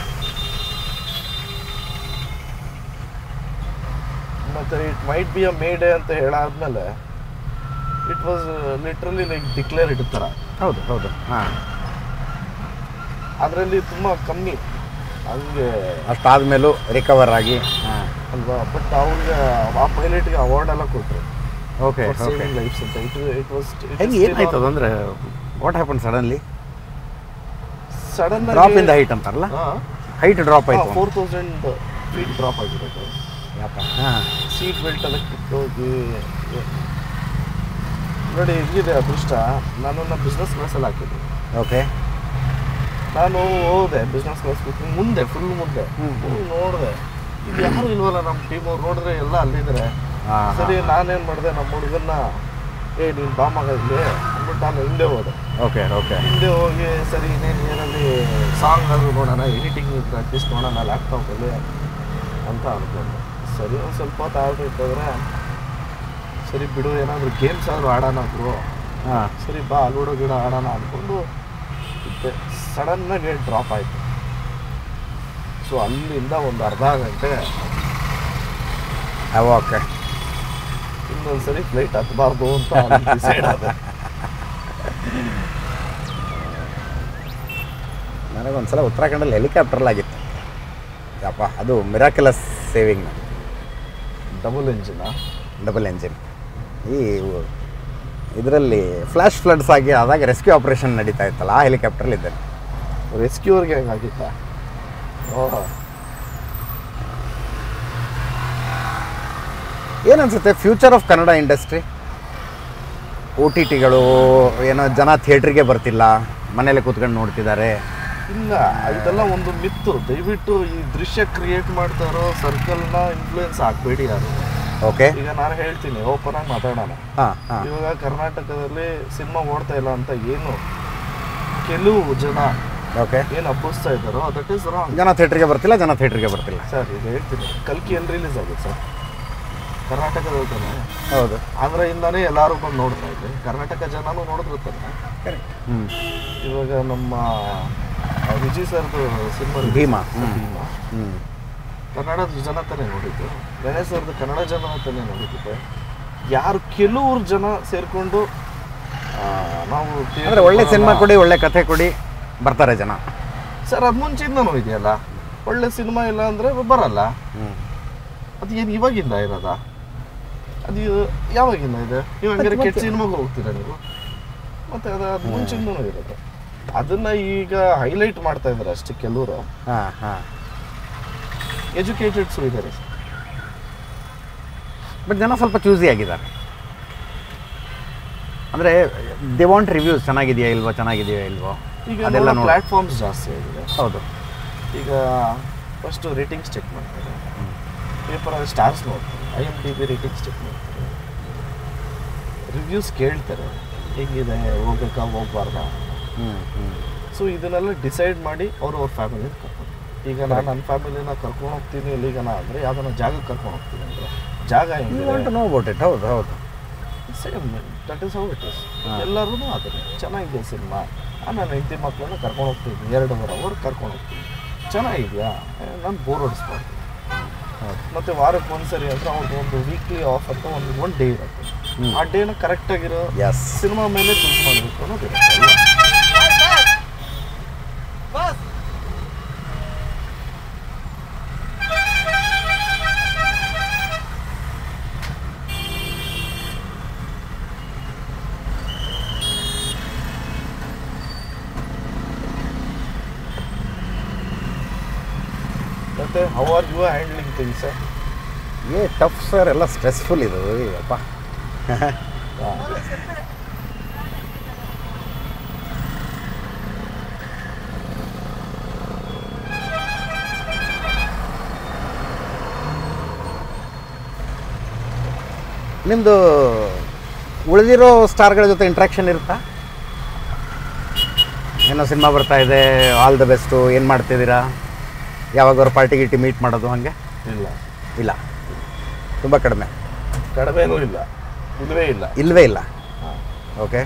ಮತ್ತೆ it might be a mayday ಅಂತ ಹೇಳಾದ್ಮೇಲೆ it was literally like declare ಥರ ಹೌದು ಹೌದು ಹಾಂ ಅದರಲ್ಲಿ ತುಂಬ ಕಮ್ಮಿ ಹಂಗೆ ಅಷ್ಟಾದ್ಮೇಲೂ ರಿಕವರ್ ಆಗಿ ಹಾಂ ಅಲ್ವಾ ಬಟ್ ಅವ್ರಿಗೆ ಆ ಪೈಲಟ್ಗೆ ಅವಾರ್ಡ್ ಎಲ್ಲ ಕೊಟ್ಟರು okay for okay saving lives ಅಂತ ಇಟ್ ಇಟ್ ವಾಸ್ ಹೆಂಗೆ ಏನಾಯ್ತು ಅದಂದ್ರೆ what happen suddenly sudden drop in the height ಅಂತಾರಲ್ಲ ಹೈಟ್ ಡ್ರಾಪ್ ಆಯ್ತು ಫೋರ್ ತೌಸಂಡ್ ಫೀಟ್ ಡ್ರಾಪ್ ಆಗಿರೋದು ಹಾಂ ಸೀಟ್ ಬೆಲ್ಟ್ ಎಲ್ಲ ಕಿತ್ತೋಗಿ ನೋಡಿ ಹೆಂಗಿದೆ ಅದೃಷ್ಟ ನಾನನ್ನ ಬಿಸ್ನೆಸ್ ಕ್ಲಾಸಲ್ಲಿ ಹಾಕಿದ್ದೆ ಓಕೆ ನಾನು ಹೋದೆ ಬಿಸ್ನೆಸ್ ಕ್ಲಾಸ್ ಮುಂದೆ ಫುಲ್ ಮುಂದೆ ಹ್ಮ್. ಫುಲ್ ನೋಡಿದೆ ಇದು ಯಾರು ಇಲ್ವಲ್ಲ ನಮ್ಮ ಟೀಮ್ ಅವ್ರು ನೋಡಿದ್ರೆ ಎಲ್ಲ ಅಲ್ಲಿದ್ದಾರೆ ಹಾಂ ಸರಿ ನಾನೇನು ಮಾಡಿದೆ ನಮ್ಮ ಹುಡುಗನ್ನ ಏ ನೀನು ಬಾ ಮಗ ಇಲ್ಲಿ ಅಂದ್ಬಿಟ್ಟು ನಾನು ಹಿಂದೆ ಹೋದೆ ಓಕೆ ಓಕೆ ಹಿಂದೆ ಹೋಗಿ ಸರಿ ಇನ್ನೇನು ಏನಲ್ಲಿ ಸಾಂಗ್ ಆದರೂ ನೋಡೋಣ ಎಡಿಟಿಂಗ್ ಪ್ರಾಕ್ಟೀಸ್ ನೋಡೋಣ ಲ್ಯಾಪ್ಟಾಪಲ್ಲಿ ಅಂತ ಅನ್ಕೊಂಡೆ ಸರಿ ಒಂದು ಸ್ವಲ್ಪ ಹೊತ್ತು ಆಗ್ಬೇಕಾದ್ರೆ ಸರಿ ಬಿಡು ಏನಾದರೂ ಗೇಮ್ಸ್ ಆದರೂ ಆಡೋಣ ಬ್ರೋ ಹಾಂ ಸರಿ ಬಾ ಲೂಡೋ ಗಿಡ ಆಡೋಣ ಅಂದ್ಕೊಂಡು ಇದ್ದೆ ಸಡನ್ನಾಗಿ ಡ್ರಾಪ್ ಆಯಿತು ಸೊ ಅಲ್ಲಿಂದ ಒಂದು ಅರ್ಧ ಗಂಟೆ ಓಕೆ ಇನ್ನೊಂದು ಸರಿ ಫ್ಲೈಟ್ ಹತ್ತಬಾರ್ದು ಅಂತ ಡಿಸೈಡ್ ಆದೆ ನನಗೊಂದ್ಸಲ ಉತ್ತರಾಖಂಡಲ್ಲಿ ಹೆಲಿಕಾಪ್ಟ್ರಲ್ಲಾಗಿತ್ತು ಯಪ್ಪ ಅದು ಮಿರಾಕ್ಯುಲಸ್ ಸೇವಿಂಗ್ ಡಬಲ್ ಎಂಜಿನ ಡಬಲ್ ಎಂಜಿನ್ ಈ ಇದರಲ್ಲಿ ಫ್ಲ್ಯಾಶ್ ಫ್ಲಡ್ಸ್ ಆಗಿ ಆದಾಗ ರೆಸ್ಕ್ಯೂ ಆಪರೇಷನ್ ನಡೀತಾ ಇತ್ತಲ್ಲ ಆ ಹೆಲಿಕಾಪ್ಟ್ರಲ್ಲಿ ಇದ್ದೆ ರೆಸ್ಕ್ಯೂರ್ಗೆ ಹೆಂಗಾಗಿತ್ತ ಓಹ್ ಏನನ್ಸುತ್ತೆ future of Kannada industry O T ಟಿಗಳು ಏನೋ ಜನ ಥಿಯೇಟ್ರಿಗೆ ಬರ್ತಿಲ್ಲ ಮನೇಲೆ ಕೂತ್ಕೊಂಡು ನೋಡ್ತಿದ್ದಾರೆ ಇಲ್ಲ ಇದೆಲ್ಲ ಒಂದು ಮಿತ್ತು ದಯವಿಟ್ಟು ಈ ದೃಶ್ಯ ಕ್ರಿಯೇಟ್ ಮಾಡ್ತಾ ಇರೋ ಸರ್ಕಲ್ನ ಇನ್ಫ್ಲೂಯೆನ್ಸ್ ಆಗಬೇಡಿ ಯಾರು ಓಕೆ ಈಗ ನಾನು ಹೇಳ್ತೀನಿ ಓಪನ್ ಆಗಿ ಮಾತಾಡೋಣ ಹಾಂ ಹಾಂ ಇವಾಗ ಕರ್ನಾಟಕದಲ್ಲಿ ಸಿನಿಮಾ ಓಡ್ತಾ ಇಲ್ಲ ಅಂತ ಏನು ಕೆಲವು ಜನ ಓಕೆ ಏನು ಹಬ್ಬಿಸ್ತಾ ಇದ್ದಾರೋ ದಟ್ ಈಸ್ ರಾಂಗ್ ಜನ ಥಿಯೇಟ್ರಿಗೆ ಬರ್ತಿಲ್ಲ ಜನ ಥಿಯೇಟ್ರಿಗೆ ಬರ್ತಿಲ್ಲ ಸರ್ ಈಗ ಹೇಳ್ತೀನಿ ಕಲ್ಕಿ ಎಲ್ಲಿ ರಿಲೀಸ್ ಆಗುತ್ತೆ ಸರ್ ಕರ್ನಾಟಕದಲ್ಲಿ ತಾನೆ ಹೌದು ಆಂಧ್ರಯಿಂದಾನೇ ಎಲ್ಲರೂ ಬಂದು ನೋಡ್ತಾ ಇದ್ದೆ ಕರ್ನಾಟಕ ಜನನೂ ನೋಡಿದ್ರು ತಾನೆ ಹ್ಞೂ ಇವಾಗ ನಮ್ಮ ಆ, ವಿಜಯ್ ಸರ್ದು ಸಿನಿಮಾ ಭೀಮಾ. ಹ್ಮ್. ಭೀಮಾ ಹ್ಞೂ ಕನ್ನಡದ ಜನ ತಾನೇ ನೋಡಿದ್ದು ಗಣೇಶ್ ಅವ್ರದ್ದು ಕನ್ನಡ ಜನ ತಾನೇ ನೋಡಿದ್ದೆ ಯಾರು ಕೆಲವ್ರು ಜನ ಸೇರಿಕೊಂಡು ನಾವು theatre ಅಂದರೆ ಒಳ್ಳೆ ಬರೋಣ. ಸಿನಿಮಾ ಕೊಡಿ ಒಳ್ಳೆ ಕಥೆ ಕೊಡಿ ಬರ್ತಾರೆ ಜನ ಸರ್ ಅದು ಮುಂಚಿಂದನೂ ಇದೆಯಲ್ಲ ಒಳ್ಳೆ ಸಿನಿಮಾ ಇಲ್ಲ ಅಂದರೆ ಬರಲ್ಲ ಹ್ಞೂ ಅದು ಏನು ಇವಾಗಿಂದ ಇರೋದಾ ಅದು ಯಾವಾಗಿಂದ ಇದೆ ನೀವು ಹಂಗಾರೆ ಮತ್ತೆ- ಕೆಟ್ಟ ಸಿನಿಮಾಗೆ ಹೋಗ್ತೀರಾ ನೀವು ಮತ್ತೆ ಅದು ಅದು ಮುಂಚಿಂದನೂ ಇರೋದು ಅದನ್ನ ಈಗ ಹೈಲೈಟ್ ಮಾಡ್ತಾ ಇದ್ದಾರೆ ಅಷ್ಟೇ ಕೆಲವರು ಹಾಂ ಹಾಂ ಎಜುಕೇಟೆಡ್ಸು ಇದ್ದಾರೆ ಬಟ್ ಜನ ಸ್ವಲ್ಪ ಚೂಸಿ ಆಗಿದ್ದಾರೆ ಅಂದರೆ ದೇ ವಾಂಟ್ ರಿವ್ಯೂಸ್ ಚೆನ್ನಾಗಿದೆಯಾ ಇಲ್ವೋ ಚೆನ್ನಾಗಿದೆಯಾ ಇಲ್ವೋ ಈಗ ಅದೆಲ್ಲ ನೋಡಿ ಪ್ಲಾಟ್ಫಾರ್ಮ್ಸ್ ಜಾಸ್ತಿ ಆಗಿದೆ ಹೌದು ಈಗ ಫಸ್ಟು ರೇಟಿಂಗ್ಸ್ ಚೆಕ್ ಮಾಡ್ತಾರೆ ಪೇಪರ್ ಸ್ಟಾರ್ಸ್ ನೋಡ್ತಾರೆ I M D B ratings check ಮಾಡ್ತಾರೆ ರಿವ್ಯೂಸ್ ಕೇಳ್ತಾರೆ ಹೆಂಗಿದೆ ಹೋಗ್ಬೇಕಾ ಹೋಗ್ಬಾರ್ದಾ ಹ್ಞೂ ಹ್ಞೂ ಸೊ ಇದನ್ನೆಲ್ಲ ಡಿಸೈಡ್ ಮಾಡಿ ಅವ್ರು ಅವ್ರ ಫ್ಯಾಮಿಲಿನ ಕರ್ಕೊಂಡು ಈಗ ನಾನು ನನ್ನ ಫ್ಯಾಮಿಲಿನ ಕರ್ಕೊಂಡು ಹೋಗ್ತೀನಿ ಎಲ್ಲಿಗನ ಅಂದರೆ ಯಾವ್ದಾನ ಜಾಗಕ್ಕೆ ಕರ್ಕೊಂಡು ಹೋಗ್ತೀನಿ ಅಂದರೆ ಜಾಗ ಯು ವಾಂಟ್ ಟು ಹೆಂಗಿದೆ ನೋ ಅಬೌಟ್ ಇಟ್ ಹೌದು ಹೌದು same that is how it is ಹಾ. ಎಲ್ಲರೂ ಅದನ್ನೇ ಚೆನ್ನಾಗಿದೆ ಸಿನಿಮಾ ನಾನು ಹೆಂಡತಿ ಮಕ್ಕಳನ್ನ ಕರ್ಕೊಂಡು ಹೋಗ್ತೀನಿ ಎರಡೂವರೆ ಅವರ್ ಕರ್ಕೊಂಡು ಹೋಗ್ತೀನಿ ಚೆನ್ನಾಗಿದೆಯಾ ನಾನು ಬೋರ್ ಹೊಡಿಸ್ಬಾರ್ದು ಹೌದು ಮತ್ತು ವಾರಕ್ಕೆ ಒಂದ್ಸರಿ ಅಂದ್ರೆ ಅವ್ರದ್ದು ಒಂದು ವೀಕ್ಲಿ ಆಫ್ ಅಂತ ಒಂದು ಒನ್ ಡೇ ಇರುತ್ತೆ ಹ್ಮ್. ಆ ಡೇನ ಕರೆಕ್ಟಾಗಿರೋ ಎಸ್ ಸಿನಿಮಾ ಮೇಲೆ ಚೂಸ್ ಮಾಡಬೇಕು ಅನ್ನೋದಿರುತ್ತೆ ಅಲ್ವಾ ಮತ್ತೆ how are you handling things ಏ ಟಫ್ ಸರ್ ಎಲ್ಲ ಸ್ಟ್ರೆಸ್ಫುಲ್ ಇದು ಅಪ್ಪ ನಿಮ್ಮದು ಉಳಿದಿರೋ ಸ್ಟಾರ್ಗಳ ಜೊತೆ ಇಂಟ್ರಾಕ್ಷನ್ ಇರುತ್ತಾ ಏನೋ ಸಿನಿಮಾ ಬರ್ತಾ ಇದೆ ಆಲ್ ದ ಬೆಸ್ಟು ಏನು ಮಾಡ್ತಿದ್ದೀರಾ ಯಾವಾಗಾದ್ರು ಪಾರ್ಟಿ ಗಿಟಿ ಮೀಟ್ ಮಾಡೋದು ಹಾಗೆ ಇಲ್ಲ ಇಲ್ಲ ತುಂಬ ಕಡಿಮೆ ಕಡಿಮೆನೂ ಇಲ್ಲ ಇಲ್ಲವೇ ಇಲ್ಲ ಇಲ್ಲವೇ ಇಲ್ಲ ಹಾಂ ಓಕೆ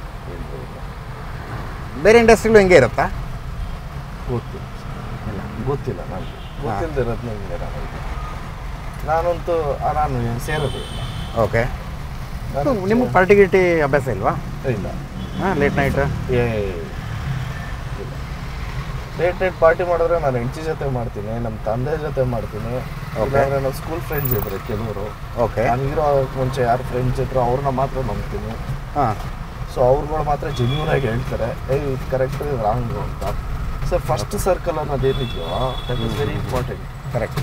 ಬೇರೆ ಇಂಡಸ್ಟ್ರಿಗಳು ಹಿಂಗೆ ಇರುತ್ತಾ ಗೊತ್ತಿಲ್ಲ ಗೊತ್ತಿಲ್ಲ ನನಗೆ ಗೊತ್ತಿಲ್ಲದಿರೋದು ನನಗೆ ನನಗೆ ನಾನಂತೂ ಆ, ನಾನು ಸೇರೋದೇ ಇಲ್ಲ ಓಕೆ ನಾನು ನಿಮ್ಗೆ ಪಾರ್ಟಿ ಗಿಟಿ ಅಭ್ಯಾಸ ಇಲ್ವಾ ಇಲ್ಲ ಹಾಂ ಲೇಟ್ ನೈಟ್ ಏ ಇಲ್ಲ ಲೇಟ್ ನೈಟ್ ಪಾರ್ಟಿ ಮಾಡಿದ್ರೆ ನಾನು ಹೆಂಡತಿ ಜೊತೆ ಮಾಡ್ತೀನಿ ನಮ್ಮ ತಂದೆ ಜೊತೆ ಮಾಡ್ತೀನಿ ಇಲ್ಲಾಂದ್ರೆ ನನ್ನ ಸ್ಕೂಲ್ ಫ್ರೆಂಡ್ಸ್ ಇದ್ದಾರೆ ಕೆಲವರು ಓಕೆ ನನಗಿರೋ ಮುಂಚೆ ಯಾರು ಫ್ರೆಂಡ್ಸ್ ಇದ್ರು ಅವ್ರನ್ನ ಮಾತ್ರ ನಂಬ್ತೀನಿ ಹಾಂ ಸೊ ಅವ್ರುಗಳು ಮಾತ್ರ ಜೆನ್ಯೂನ್ ಆಗಿ ಹೇಳ್ತಾರೆ ಏ ಇದು ಕರೆಕ್ಟ್ ಇದು ರಾಂಗ್ ಅಂತ ಸೊ ಫಸ್ಟ್ ಸರ್ಕಲ್ ಅನ್ನೋದೇನಿದೆಯೋ that is very important correct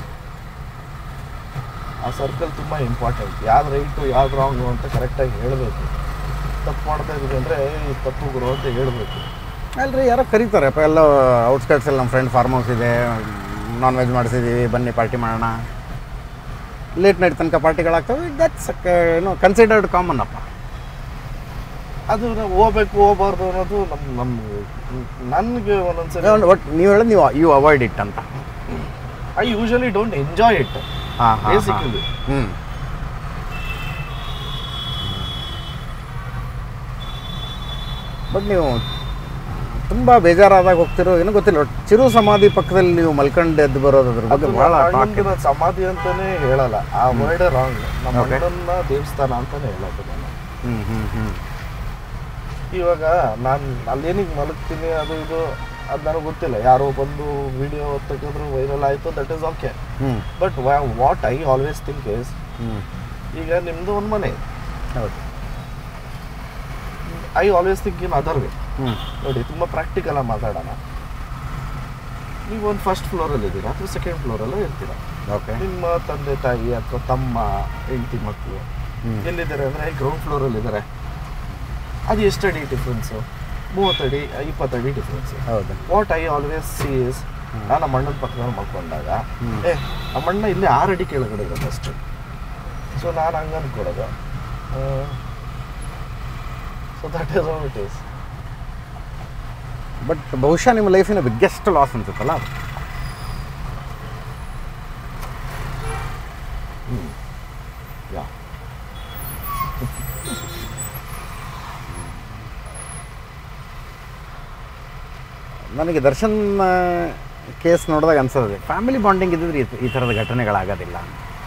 ಆ ಸರ್ಕಲ್ ತುಂಬ ಇಂಪಾರ್ಟೆಂಟ್ ಯಾವ್ದು ರೈಟು ಯಾವ್ದು ರಾಂಗು ಅಂತ ಕರೆಕ್ಟಾಗಿ ಹೇಳಬೇಕು ತಪ್ಪು ಮಾಡ್ತಾ ಇದ್ದೀವಿ ಅಂದರೆ ಈ ತಪ್ಪು ಗುರು ಅಂತ ಹೇಳಬೇಕು ಅಲ್ರಿ ಯಾರೋ ಕರೀತಾರೆ ಅಪ್ಪ ಎಲ್ಲ ಔಟ್ಸ್ಕರ್ಟ್ಸಲ್ಲಿ ನಮ್ಮ ಫ್ರೆಂಡ್ ಫಾರ್ಮ್ ಹೌಸ್ ಇದೆ ನಾನ್ ವೆಜ್ ಮಾಡಿಸಿದ್ದೀವಿ ಬನ್ನಿ ಪಾರ್ಟಿ ಮಾಡೋಣ ಲೇಟ್ ನೈಟ್ ತನಕ ಪಾರ್ಟಿಗಳಾಗ್ತವೆ ದಟ್ಸ್ ಏನು ಕನ್ಸಿಡರ್ಡ್ ಕಾಮನ್ ಅಪ್ಪ ಅದು ನಾವು ಹೋಗ್ಬೇಕು ಹೋಗ್ಬಾರ್ದು ಅನ್ನೋದು ನಮ್ಮ ನಮ್ಮ ನನಗೆ ಒಂದೊಂದ್ಸರಿ ಒಟ್ಟು ನೀವು ಹೇಳೋದು ನೀವು ಯು ಅವಾಯ್ಡ್ ಇಟ್ ಅಂತ I usually don't enjoy it ಹಾಂ ಹಾಂ ಬೇಸಿಕಲಿ ಹ್ಞೂ ಬಟ್ ನೀವು ತುಂಬ ಬೇಜಾರಾದಾಗ ಹೋಗ್ತಿರೋ ಏನೋ ಗೊತ್ತಿಲ್ಲ ಒಟ್ಟು ಚಿರು ಸಮಾಧಿ ಪಕ್ಕದಲ್ಲಿ ನೀವು ಮಲ್ಕೊಂಡು ಎದ್ದು ಬರೋದು ಅದ್ರ ಬಗ್ಗೆ ಭಾಳ ಟಾಕ್ ಇದೆ ಸಮಾಧಿ ಅಂತಾನೆ ಹೇಳಲ್ಲ ಆ ವರ್ಡ್ ರಾಂಗ್ ನಮ್ಮ Okay. ಅಣ್ಣನ ದೇವಸ್ಥಾನ ಅಂತಾನೆ ಹೇಳೋದು ನಾನು ಹ್ಞೂ ಹ್ಞೂ ಹ್ಞೂ ಇವಾಗ ನಾನು ಅಲ್ಲೇನಿಗೆ ಮಲಗ್ತೀನಿ ಅದು ಇದು ಅದು ನನಗೆ ಗೊತ್ತಿಲ್ಲ ಯಾರೋ ಬಂದು ವಿಡಿಯೋ ತೆಗೆದ್ರು ವೈರಲ್ ಆಯಿತು ದಟ್ ಈಸ್ ಓಕೆ ಹ್ಞೂ but what I always think is ಹ್ಞೂ ಈಗ ನಿಮ್ಮದು ಒಂದು ಮನೆ ಹೌದು I always think in other way ಹ್ಞೂ ನೋಡಿ ತುಂಬ ಪ್ರಾಕ್ಟಿಕಲ್ ಆಗಿ ಮಾತಾಡೋಣ ನೀವು ಒಂದು ಫಸ್ಟ್ ಫ್ಲೋರಲ್ಲಿ ಇದ್ದೀರಾ ಅಥವಾ ಸೆಕೆಂಡ್ ಫ್ಲೋರಲ್ಲೂ ಇರ್ತೀರಾ ಓಕೆ ನಿಮ್ಮ ತಂದೆ ತಾಯಿ ಅಥವಾ ತಮ್ಮ ಹೆಂಡತಿ ಮಕ್ಕಳು ಹ್ಞೂ ಎಲ್ಲಿದ್ದಾರೆ ಅಂದರೆ ಗ್ರೌಂಡ್ ಫ್ಲೋರಲ್ಲಿ ಇದ್ದಾರೆ ಅದು ಎಷ್ಟು ಅಡಿ ಡಿಫ್ರೆನ್ಸು ಮೂವತ್ತಡಿ ಇಪ್ಪತ್ತಡಿ ಡಿಫ್ರೆನ್ಸು ಹೌದು ವಾಟ್ ಐ ಆಲ್ವೇಸ್ ಸೀಸ್ ನಾನು ನಮ್ಮ ಅಣ್ಣನ ಪಕ್ಕದಲ್ಲಿ ಮಲ್ಕೊಂಡಾಗ ಹ್ಮ್. ಏ ನಮ್ಮ ಅಣ್ಣ ಇಲ್ಲಿ ಆರು ಅಡಿ ಕೆಳಗಡೆ ಇರೋದು ಅಷ್ಟೇ ಸೊ ನಾನು ಹಂಗೆ ಅಂದ್ಕೊಡೋದು so that is all it is but ಬಹುಶಃ ನಿಮ್ಮ ಲೈಫಿನ ಬಿಗ್ಗೆಸ್ಟ್ ಲಾಸ್ ಅನ್ಸುತ್ತಲ್ಲ ಅದು ಯಾ ನನಗೆ ದರ್ಶನ್ ಕೇಸ್ ನೋಡಿದಾಗ ಅನ್ಸೋದು ಫ್ಯಾಮಿಲಿ ಬಾಂಡಿಂಗ್ ಇದ್ದಿದ್ರೆ ಈ- ಈ ಥರದ ಘಟನೆಗಳಾಗೋದಿಲ್ಲ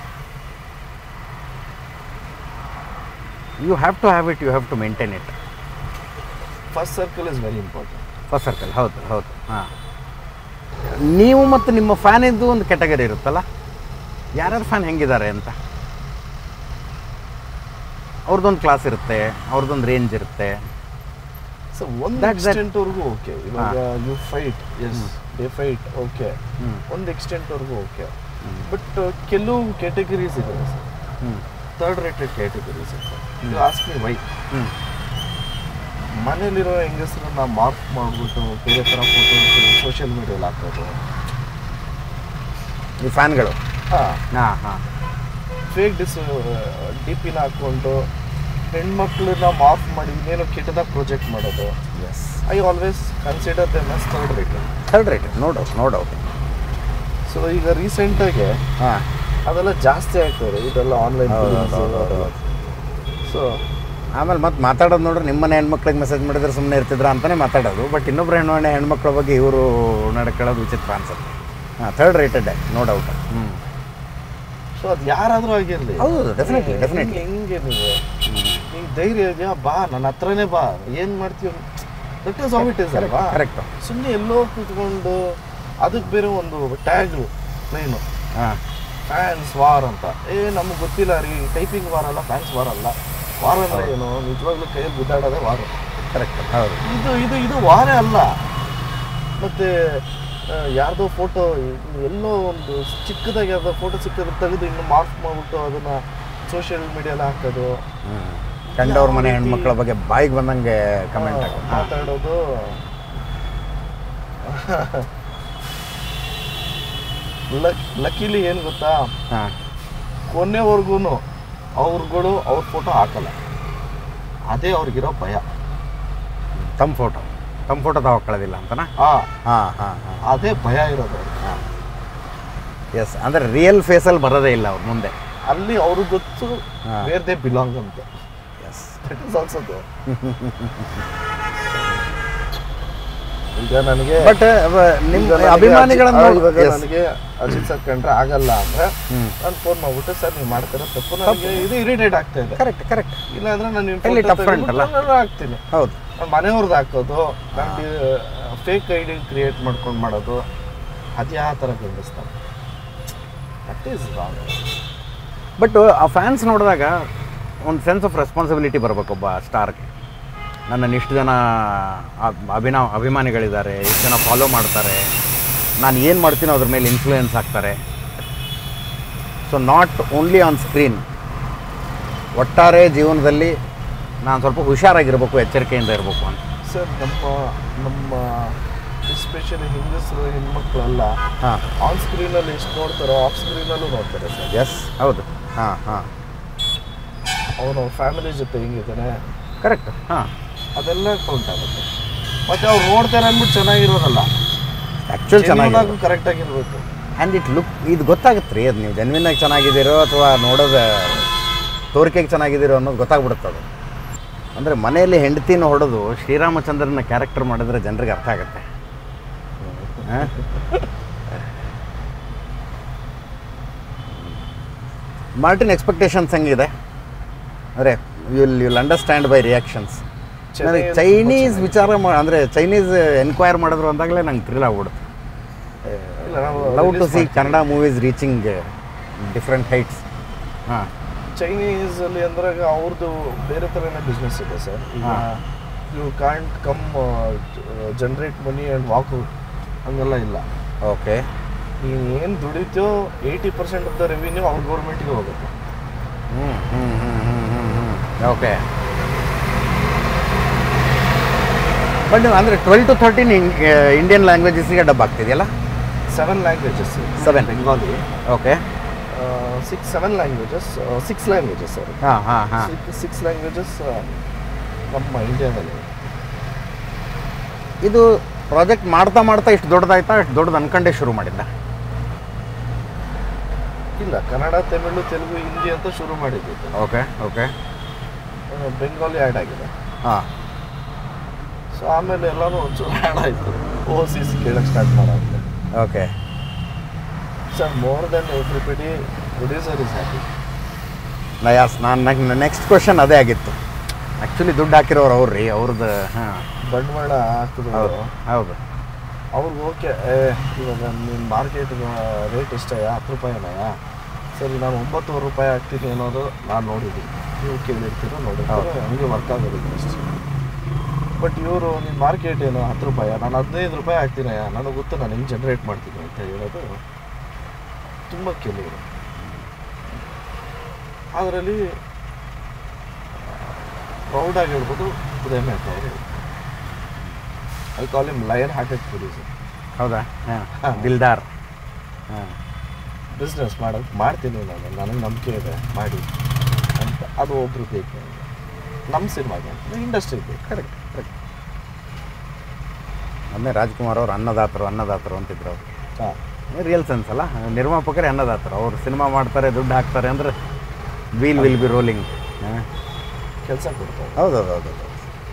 you have to have it you have to maintain it first circle is very important first circle ಹೌದು ಹೌದು ಹಾಂ ನೀವು ಮತ್ತು ನಿಮ್ಮ ಫ್ಯಾನಿದ್ದು ಒಂದು ಕೆಟಗರಿ ಇರುತ್ತಲ್ಲ ಯಾರ್ಯಾರು ಫ್ಯಾನ್ ಹೆಂಗಿದ್ದಾರೆ ಅಂತ ಅವ್ರದ್ದೊಂದು ಕ್ಲಾಸ್ ಇರುತ್ತೆ ಅವ್ರದ್ದೊಂದು ರೇಂಜ್ ಇರುತ್ತೆ ಸೊ ಒಂದು That- that- ಎಕ್ಸ್ಟೆಂಟ್ವರೆಗೂ ಓಕೆ ಇವಾಗ you fight as they fight okay ಹ್ಞೂ ಒಂದು ಎಕ್ಸ್ಟೆಂಟ್ವರೆಗೂ ಓಕೆ ಬಟ್ ಕೆಲವು ಕ್ಯಾಟಗರೀಸ್ ಇದೆ ಸರ್ ಹ್ಞೂ ಥರ್ಡ್ ರೇಟೆಡ್ ಕ್ಯಾಟಗರೀಸ್ ಇದೆ ಯು ಆಸ್ಕ್ ಮಿ ವೈ ಹ್ಞೂ ಮನೇಲಿರೋ ಹೆಂಗಸರನ್ನ ಮಾರ್ಕ್ ಮಾಡಿಬಿಟ್ಟು ಬೇರೆ ಥರ ಫೋಟೋ ಸೋಷಿಯಲ್ ಮೀಡಿಯಲ್ಲಿ ಹಾಕೋದು ಈ ಫ್ಯಾನ್ಗಳು ಹಾಂ ಹಾಂ ಹಾಂ ಫೇಕ್ ಡಿಸ್ ಡಿ ಪಿನ ಹಾಕ್ಕೊಂಡು ಹೆಣ್ಮಕ್ಳನ್ನ ಮಾರ್ಕ್ ಮಾಡಿ ಇನ್ನೇನೋ ಕೆಟ್ಟದಾಗ ಪ್ರೊಜೆಕ್ಟ್ ಮಾಡೋದು yes I always consider them as third rated third rate no doubt no doubt so ಈಗ ರೀಸೆಂಟಾಗಿ ಹಾಂ ಅದೆಲ್ಲ ಜಾಸ್ತಿ ಆಗ್ತದೆ ಇದೆಲ್ಲ ಆನ್ಲೈನ್ ಹೌದು, ಹೌದು, ಹೌದು, ಹೌದು. ಸೊ ಆಮೇಲೆ ಮತ್ತೆ ಮಾತಾಡೋದು ನೋಡ್ರಿ ನಿಮ್ಮನೆ ಹೆಣ್ಮಕ್ಳಿಗೆ ಮೆಸೇಜ್ ಮಾಡಿದ್ರೆ ಸುಮ್ಮನೆ ಇರ್ತಿದ್ರ ಅಂತಲೇ ಮಾತಾಡೋದು ಬಟ್ ಇನ್ನೊಬ್ರು ಹೆಣ್ಣು ಹೆಣ್ಮಕ್ಳ ಬಗ್ಗೆ ಇವರು ನಡ್ಕೊಳ್ಳೋದು ವಿಚಿತ್ರ ಅನ್ಸುತ್ತೆ ಹಾಂ ಥರ್ಡ್ ರೇಟೆಡ್ ನೋ ಡೌಟ್ ಹ್ಞೂ ಸೊ ಅದು ಯಾರಾದರೂ ಆಗಿರಲಿ ಹೌದು, definitely, definitely. ಹೆಂಗೆ ನೀವು ನಿಂಗೆ ಧೈರ್ಯ ಇದೆಯಾ ಬಾ ನನ್ನ ಹತ್ರನೇ ಬಾ ಏನು ಮಾಡ್ತೀವಿ that is all it is ಅಲ್ವಾ ಕರೆಕ್ಟು ಸುಮ್ಮನೆ ಎಲ್ಲೋ ಕೂತ್ಕೊಂಡು ಅದಕ್ಕೆ ಬೇರೆ ಒಂದು ಟ್ಯಾಗ್ ಲೈನು ಹಾಂ ಫ್ಯಾನ್ಸ್ ವಾರ್ ಅಂತ ಏ ನಮಗೆ ಗೊತ್ತಿಲ್ಲ ರೀ ಟೈಪಿಂಗ್ ವಾರ್ ಅಲ್ಲ ಫ್ಯಾನ್ಸ್ ವಾರ್ ಅಲ್ಲ ವಾರ್ ಅಂದ್ರೆ ಏನು ನಿಜವಾಗ್ಲೂ ಕೈಯಲ್ಲಿ ಗುದ್ದಾಡೋದೇ ವಾರ್ ಕರೆಕ್ಟ್ ಹೌದು ಇದು ಇದು ಇದು ವಾರೇ ಅಲ್ಲ ಮತ್ತೆ ಆ, ಯಾರ್ದೋ ಫೋಟೋ ಎಲ್ಲೋ ಒಂದು ಚಿಕ್ಕದಾಗಿ ಯಾರ್ದೋ ಫೋಟೋ ಸಿಕ್ಕಿದ್ರೆ ತೆಗೆದು ಇನ್ನು ಮಾರ್ಕ್ ಮಾಡಿಬಿಟ್ಟು ಅದನ್ನ ಸೋಷಿಯಲ್ ಮೀಡಿಯಲ್ಲಿ ಹಾಕೋದು ಹ್ಞೂ ಕಂಡವ್ರ ಮನೆ ಹೆಣ್ಮಕ್ಳ ಬಗ್ಗೆ ಬಾಯಿಗೆ ಬಂದಂಗೆ ಕಮೆಂಟ್ ಆ, ಹಾಕೋದು ಮಾತಾಡೋದು ಲಕ್ಕಿಲಿ ಏನು ಗೊತ್ತಾ ಹಾಂ ಕೊನೆವರೆಗೂ ಅವ್ರುಗಳು ಅವ್ರ ಫೋಟೋ ಹಾಕಲ್ಲ ಅದೇ ಅವ್ರಿಗಿರೋ ಭಯ ತಮ್ಮ ಫೋಟೋ ತಮ್ಮ ಫೋಟೋ ತಗೊಳ್ಳೋದಿಲ್ಲ ಅಂತನಾ ಆ ಹಾಂ ಹಾಂ ಹಾಂ ಅದೇ ಭಯ ಇರೋದು ಅವ್ರಿಗೆ. ಹಾಂ ಎಸ್ ಅಂದರೆ ರಿಯಲ್ ಫೇಸಲ್ಲಿ ಬರೋದೇ ಇಲ್ಲ ಅವ್ರ ಮುಂದೆ ಅಲ್ಲಿ ಅವ್ರಿಗೆ ಗೊತ್ತು ಹಾ. ವೇರ್ ದೇ ಬಿಲಾಂಗ್ ಅಂತ ಎಸ್ ದಟ್ ಇಸ್ ಆಲ್ಸೋ ಈಗ ನನಗೆ ಬಟ್ ನಿಮ್ಮ ಈಗ ನನಗೆ ಅಭಿಮಾನಿಗಳನ್ನು ಅಜಿತ್- ನೋಡಿ- ಇವಾಗ yes. ನನಗೆ ಅಜಿತ್ ಸರ್ ಕಂಡ್ರೆ ಆಗಲ್ಲ ಅಂದ್ರೆ ಹ್ಮ್. ನಾನು ಫೋನ್ ಮಾಡ್ಬಿಟ್ಟು ಸರ್ ನೀವು ಮಾಡ್ತಾರೆ ತಪ್ಪು ನನಗೆ ಇದು ಇರಿಟೇಟ್ ಆಗ್ತಾ ಇದೆ ಕರೆಕ್ಟ್ ಕರೆಕ್ಟ್ ಇಲ್ಲ ಅಂದ್ರೆ ನಾನು ಇಲ್ಲಿ different ಅಲ್ಲ? ಹಾಕ್ತೀನಿ ಹೌದು ನಾನ್ ಮನೆಯವ್ರದ್ದು ಹಾಕೋದು ನಾನು ಫೇಕ್ ಐಡಿ ಕ್ರಿಯೇಟ್ ಮಾಡ್ಕೊಂಡು ಮಾಡೋದು ಅದು ಯಾವ ಥರ ಗಮನಿಸ್ತಾರೆ ದಟ್ ಈಸ್ ರಾಂಗ್ ಬಟ್ ಆ ಫ್ಯಾನ್ಸ್ ನೋಡಿದಾಗ ಒಂದು ಸೆನ್ಸ್ ಆಫ್ ರೆಸ್ಪಾನ್ಸಿಬಿಲಿಟಿ ಬರಬೇಕೊಬ್ಬ ಸ್ಟಾರ್ಗೆ ನನ್ನನ್ನು ಇಷ್ಟು ಜನ ಅಬ್- ಅಭಿನವ ಅಭಿಮಾನಿಗಳಿದ್ದಾರೆ ಇಷ್ಟು ಜನ ಫಾಲೋ ಮಾಡ್ತಾರೆ ನಾನು ಏನು ಮಾಡ್ತೀನೋ ಅದ್ರ ಮೇಲೆ ಇನ್ಫ್ಲೂಯೆನ್ಸ್ ಆಗ್ತಾರೆ so not only on screen ಒಟ್ಟಾರೆ ಜೀವನದಲ್ಲಿ ನಾನು ಸ್ವಲ್ಪ ಹುಷಾರಾಗಿರ್ಬೇಕು ಎಚ್ಚರಿಕೆಯಿಂದ ಇರಬೇಕು ಅಂತ ಸರ್ ನಮ್ಮ ನಮ್ಮ ಎಸ್ಪೆಷಲಿ ಹೆಂಗಸರು ಹೆಣ್ಮಕ್ಳೆಲ್ಲ ಹಾಂ ಆನ್ ಸ್ಕ್ರೀನಲ್ಲಿ ಎಷ್ಟು ನೋಡ್ತಾರೋ ಆಫ್ ಸ್ಕ್ರೀನಲ್ಲೂ ನೋಡ್ತಾರೆ ಸರ್ ಎಸ್ ಹೌದು ಹಾಂ ಹಾಂ ಅವನು ಫ್ಯಾಮಿಲಿ ಜೊತೆ ಹೆಂಗಿದ್ದಾನೆ ಕರೆಕ್ಟ್ ಹಾಂ ಅದೆಲ್ಲ ಕೌಂಟ್ ಆಗುತ್ತೆ ಮತ್ತೆ ಅವ್ರು ನೋಡ್ತಾರೆ ಅಂದ್ಬಿಟ್ಟು ಚೆನ್ನಾಗಿರೋದಲ್ಲ ಆ್ಯಕ್ಚುಲ್ ಚೆನ್ನಾಗಿ ಕರೆಕ್ಟ್ ಆಗಿರ್ಬೇಕು ಆ್ಯಂಡ್ ಇಟ್ ಲುಕ್ ಇದು ಗೊತ್ತಾಗುತ್ತೆ ರೀ ಅದು ನೀವು ಜೆನ್ವಿನಾಗಿ ಚೆನ್ನಾಗಿದ್ದೀರೋ ಅಥವಾ ನೋಡೋದು ತೋರಿಕೆಗೆ ಚೆನ್ನಾಗಿದ್ದೀರೋ ಅನ್ನೋದು ಗೊತ್ತಾಗ್ಬಿಡುತ್ತೆ ಅದು ಅಂದರೆ ಮನೆಯಲ್ಲಿ ಹೆಂಡತಿನ ಹೊಡೆದು ಶ್ರೀರಾಮಚಂದ್ರನ ಕ್ಯಾರೆಕ್ಟರ್ ಮಾಡಿದ್ರೆ ಜನರಿಗೆ ಅರ್ಥ ಆಗುತ್ತೆ ಆ? ಮಾರ್ಟಿನ್ ಎಕ್ಸ್ಪೆಕ್ಟೇಷನ್ಸ್ ಹೆಂಗಿದೆ ಅಂದರೆ you'll you'll understand by reactions ನನಗೆ ಚೆನ್ನೈ ಚೈನೀಸ್ ವಿಚಾರ ಮಾ ಅಂದರೆ ಚೈನೀಸ್ ಎನ್ಕ್ವೈರ್ ಮಾಡಿದ್ರು ಅಂದಾಗಲೇ ನಂಗೆ ಥ್ರಿಲ್ ಆಗ್ಬಿಡುತ್ತೆ ಇಲ್ಲ ನಾವು ಲವ್ ಟು release ಸಿ ಮಾಡ್ತೀವಿ. Kannada movies reaching different heights ಹಾಂ ಚೈನೀಸ್ ಅಲ್ಲಿ ಅಂದ್ರೆ ಅವ್ರದ್ದು ಬೇರೆ ಥರನೇ ಬಿಸ್ನೆಸ್ ಇದೆ ಸರ್ ಈಗ ಹಾ. You can't come generate money and walk out ಹಂಗೆಲ್ಲ ಇಲ್ಲ ಓಕೆ ನೀನು ಏನು ದುಡಿತೋ eighty percent of the revenue ಅವ್ರ ಗೌರ್ಮೆಂಟ್ಗೆ ಹೋಗುತ್ತೆ ಹ್ಞೂ ಹ್ಞೂ ಹ್ಞೂ ಹ್ಞೂ ಹ್ಞೂ ಹ್ಞೂ ಓಕೆ ಬಟ್ ಅಂದರೆ ಟ್ವೆಲ್ ಟು ಥರ್ಟೀನ್ ಇಂಡಿಯನ್ ಲ್ಯಾಂಗ್ವೇಜಸ್ಗೆ ಡಬ್ ಆಗ್ತಿದೆಯಲ್ಲ seven languages Seven. Bengali okay six seven languages six languages sir ಹಾಂ ಹಾಂ ಹಾಂ ಸಿಕ್ಸ್ ಲ್ಯಾಂಗ್ವೇಜಸ್ ನಮ್ಮ ಇಂಡಿಯಾದಲ್ಲಿ ಇದು ಪ್ರಾಜೆಕ್ಟ್ ಮಾಡ್ತಾ ಮಾಡ್ತಾ ಇಷ್ಟು ದೊಡ್ಡದಾಯ್ತಾ ಇಷ್ಟು ದೊಡ್ಡದು ಅನ್ಕೊಂಡೇ ಶುರು ಮಾಡಿದ್ದ ಇಲ್ಲ ಕನ್ನಡ ತಮಿಳು ತೆಲುಗು ಹಿಂದಿ ಅಂತ ಶುರು ಮಾಡಿದ್ದು ಓಕೆ ಓಕೆ ಬೆಂಗಾಲಿ ಆ್ಯಡ್ ಆಗಿದೆ ಹಾಂ ಸೊ ಆಮೇಲೆ ಎಲ್ಲನೂ ಒಂಚೂರು ಆ್ಯಡ್ ಆಯಿತು ಓ ಸಿ ಸಿ ಕೇಳಕ್ಕೆ ಸ್ಟಾರ್ಟ್ ಮಾಡೋದು okay sir more then everybody producer is happy ನಯಾಸ್ ನಾನು ನೆಕ್ಸ್ಟ್ ಕ್ವಶನ್ ಅದೇ ಆಗಿತ್ತು ಆ್ಯಕ್ಚುಲಿ ದುಡ್ಡು ಹಾಕಿರೋರು ಅವ್ರು ರೀ ಅವ್ರದ್ದು ಹಾಂ ಬಂಡವಾಳ ಹಾಕಿದ್ರು ಹೌದು ಹೌದು ಅವ್ರಿಗೆ ಓಕೆ ಇವಾಗ ನಿಮ್ಮ ಮಾರ್ಕೆಟ್ ರೇಟ್ ಎಷ್ಟಯ್ಯ ಹತ್ತು ರೂಪಾಯಿನಯ್ಯ ಸರಿ ನಾನು ಒಂಬತ್ತುವರೆ ರೂಪಾಯಿ ಹಾಕ್ತೀನಿ ಅನ್ನೋದು ನಾನು ನೋಡಿದ್ದೀನಿ ನೀವು ಕೇಳಿರ್ತೀರೋ ನೋಡಿರ್ತೀರೋ ಹೌದು. ಹಂಗೆ ವರ್ಕ್ ಆಗೋದಿಲ್ಲ ಅಷ್ಟೇ ಬಟ್ ಇವರು ನಿಮ್ಮ ಮಾರ್ಕೆಟ್ ಏನು ಹತ್ತು ರೂಪಾಯಿ ನಾನು ಹದಿನೈದು ರೂಪಾಯಿ ಹಾಕ್ತೀನಯ್ಯ ನನಗೆ ಗೊತ್ತು ನಾನು ಹೆಂಗೆ ಜನ್ರೇಟ್ ಮಾಡ್ತೀನಿ ಅಂತ ಹೇಳೋದು ತುಂಬ ಕೆಲವರು ಅದರಲ್ಲಿ ಪ್ರೌಡಾಗಿ ಹೇಳ್ಬೋದು ಉದಯ ಮೇಹ್ತಾ ಅವರು I call him lion hearted producer ಹೌದಾ ಹಾಂ ಹಾ. ದಿಲ್ದಾರ್ ಹಾಂ ಬಿಸ್ನೆಸ್ ಮಾಡೋದು ಮಾಡ್ತೀನಿ ನಾನು ನನಗೆ ನಂಬಿಕೆ ಇದೆ ಮಾಡಿ ಅಂತ ಅದು ಒಬ್ರು ಬೇಕು ನನಗೆ ನಮ್ಮ ಸಿನಿಮಾಗೆ ಇಂಡಸ್ಟ್ರಿ ಬೇಕು ಕರೆಕ್ಟ್ ಕರೆಕ್ಟ್ ಅದನ್ನೇ ರಾಜ್ಕುಮಾರ್ ಅವ್ರು ಅನ್ನದಾತರು ಅನ್ನದಾತರು ಅಂತಿದ್ರು ಅವರು ಹಾಂ ರಿಯಲ್ ಸೆನ್ಸ್ ಅಲ್ಲ ನಿರ್ಮಾಪಕರೇ ಅನ್ನದಾತರು ಅವ್ರು ಸಿನಿಮಾ ಮಾಡ್ತಾರೆ ದುಡ್ಡು ಹಾಕ್ತಾರೆ ಅಂದರೆ ವೀಲ್ ವಿಲ್ ಬಿ ರೋಲಿಂಗ್ ಕೆಲಸ ಕೊಡ್ತಾರೆ ಹೌದು ಹೌದು ಹೌದು ಹೌದು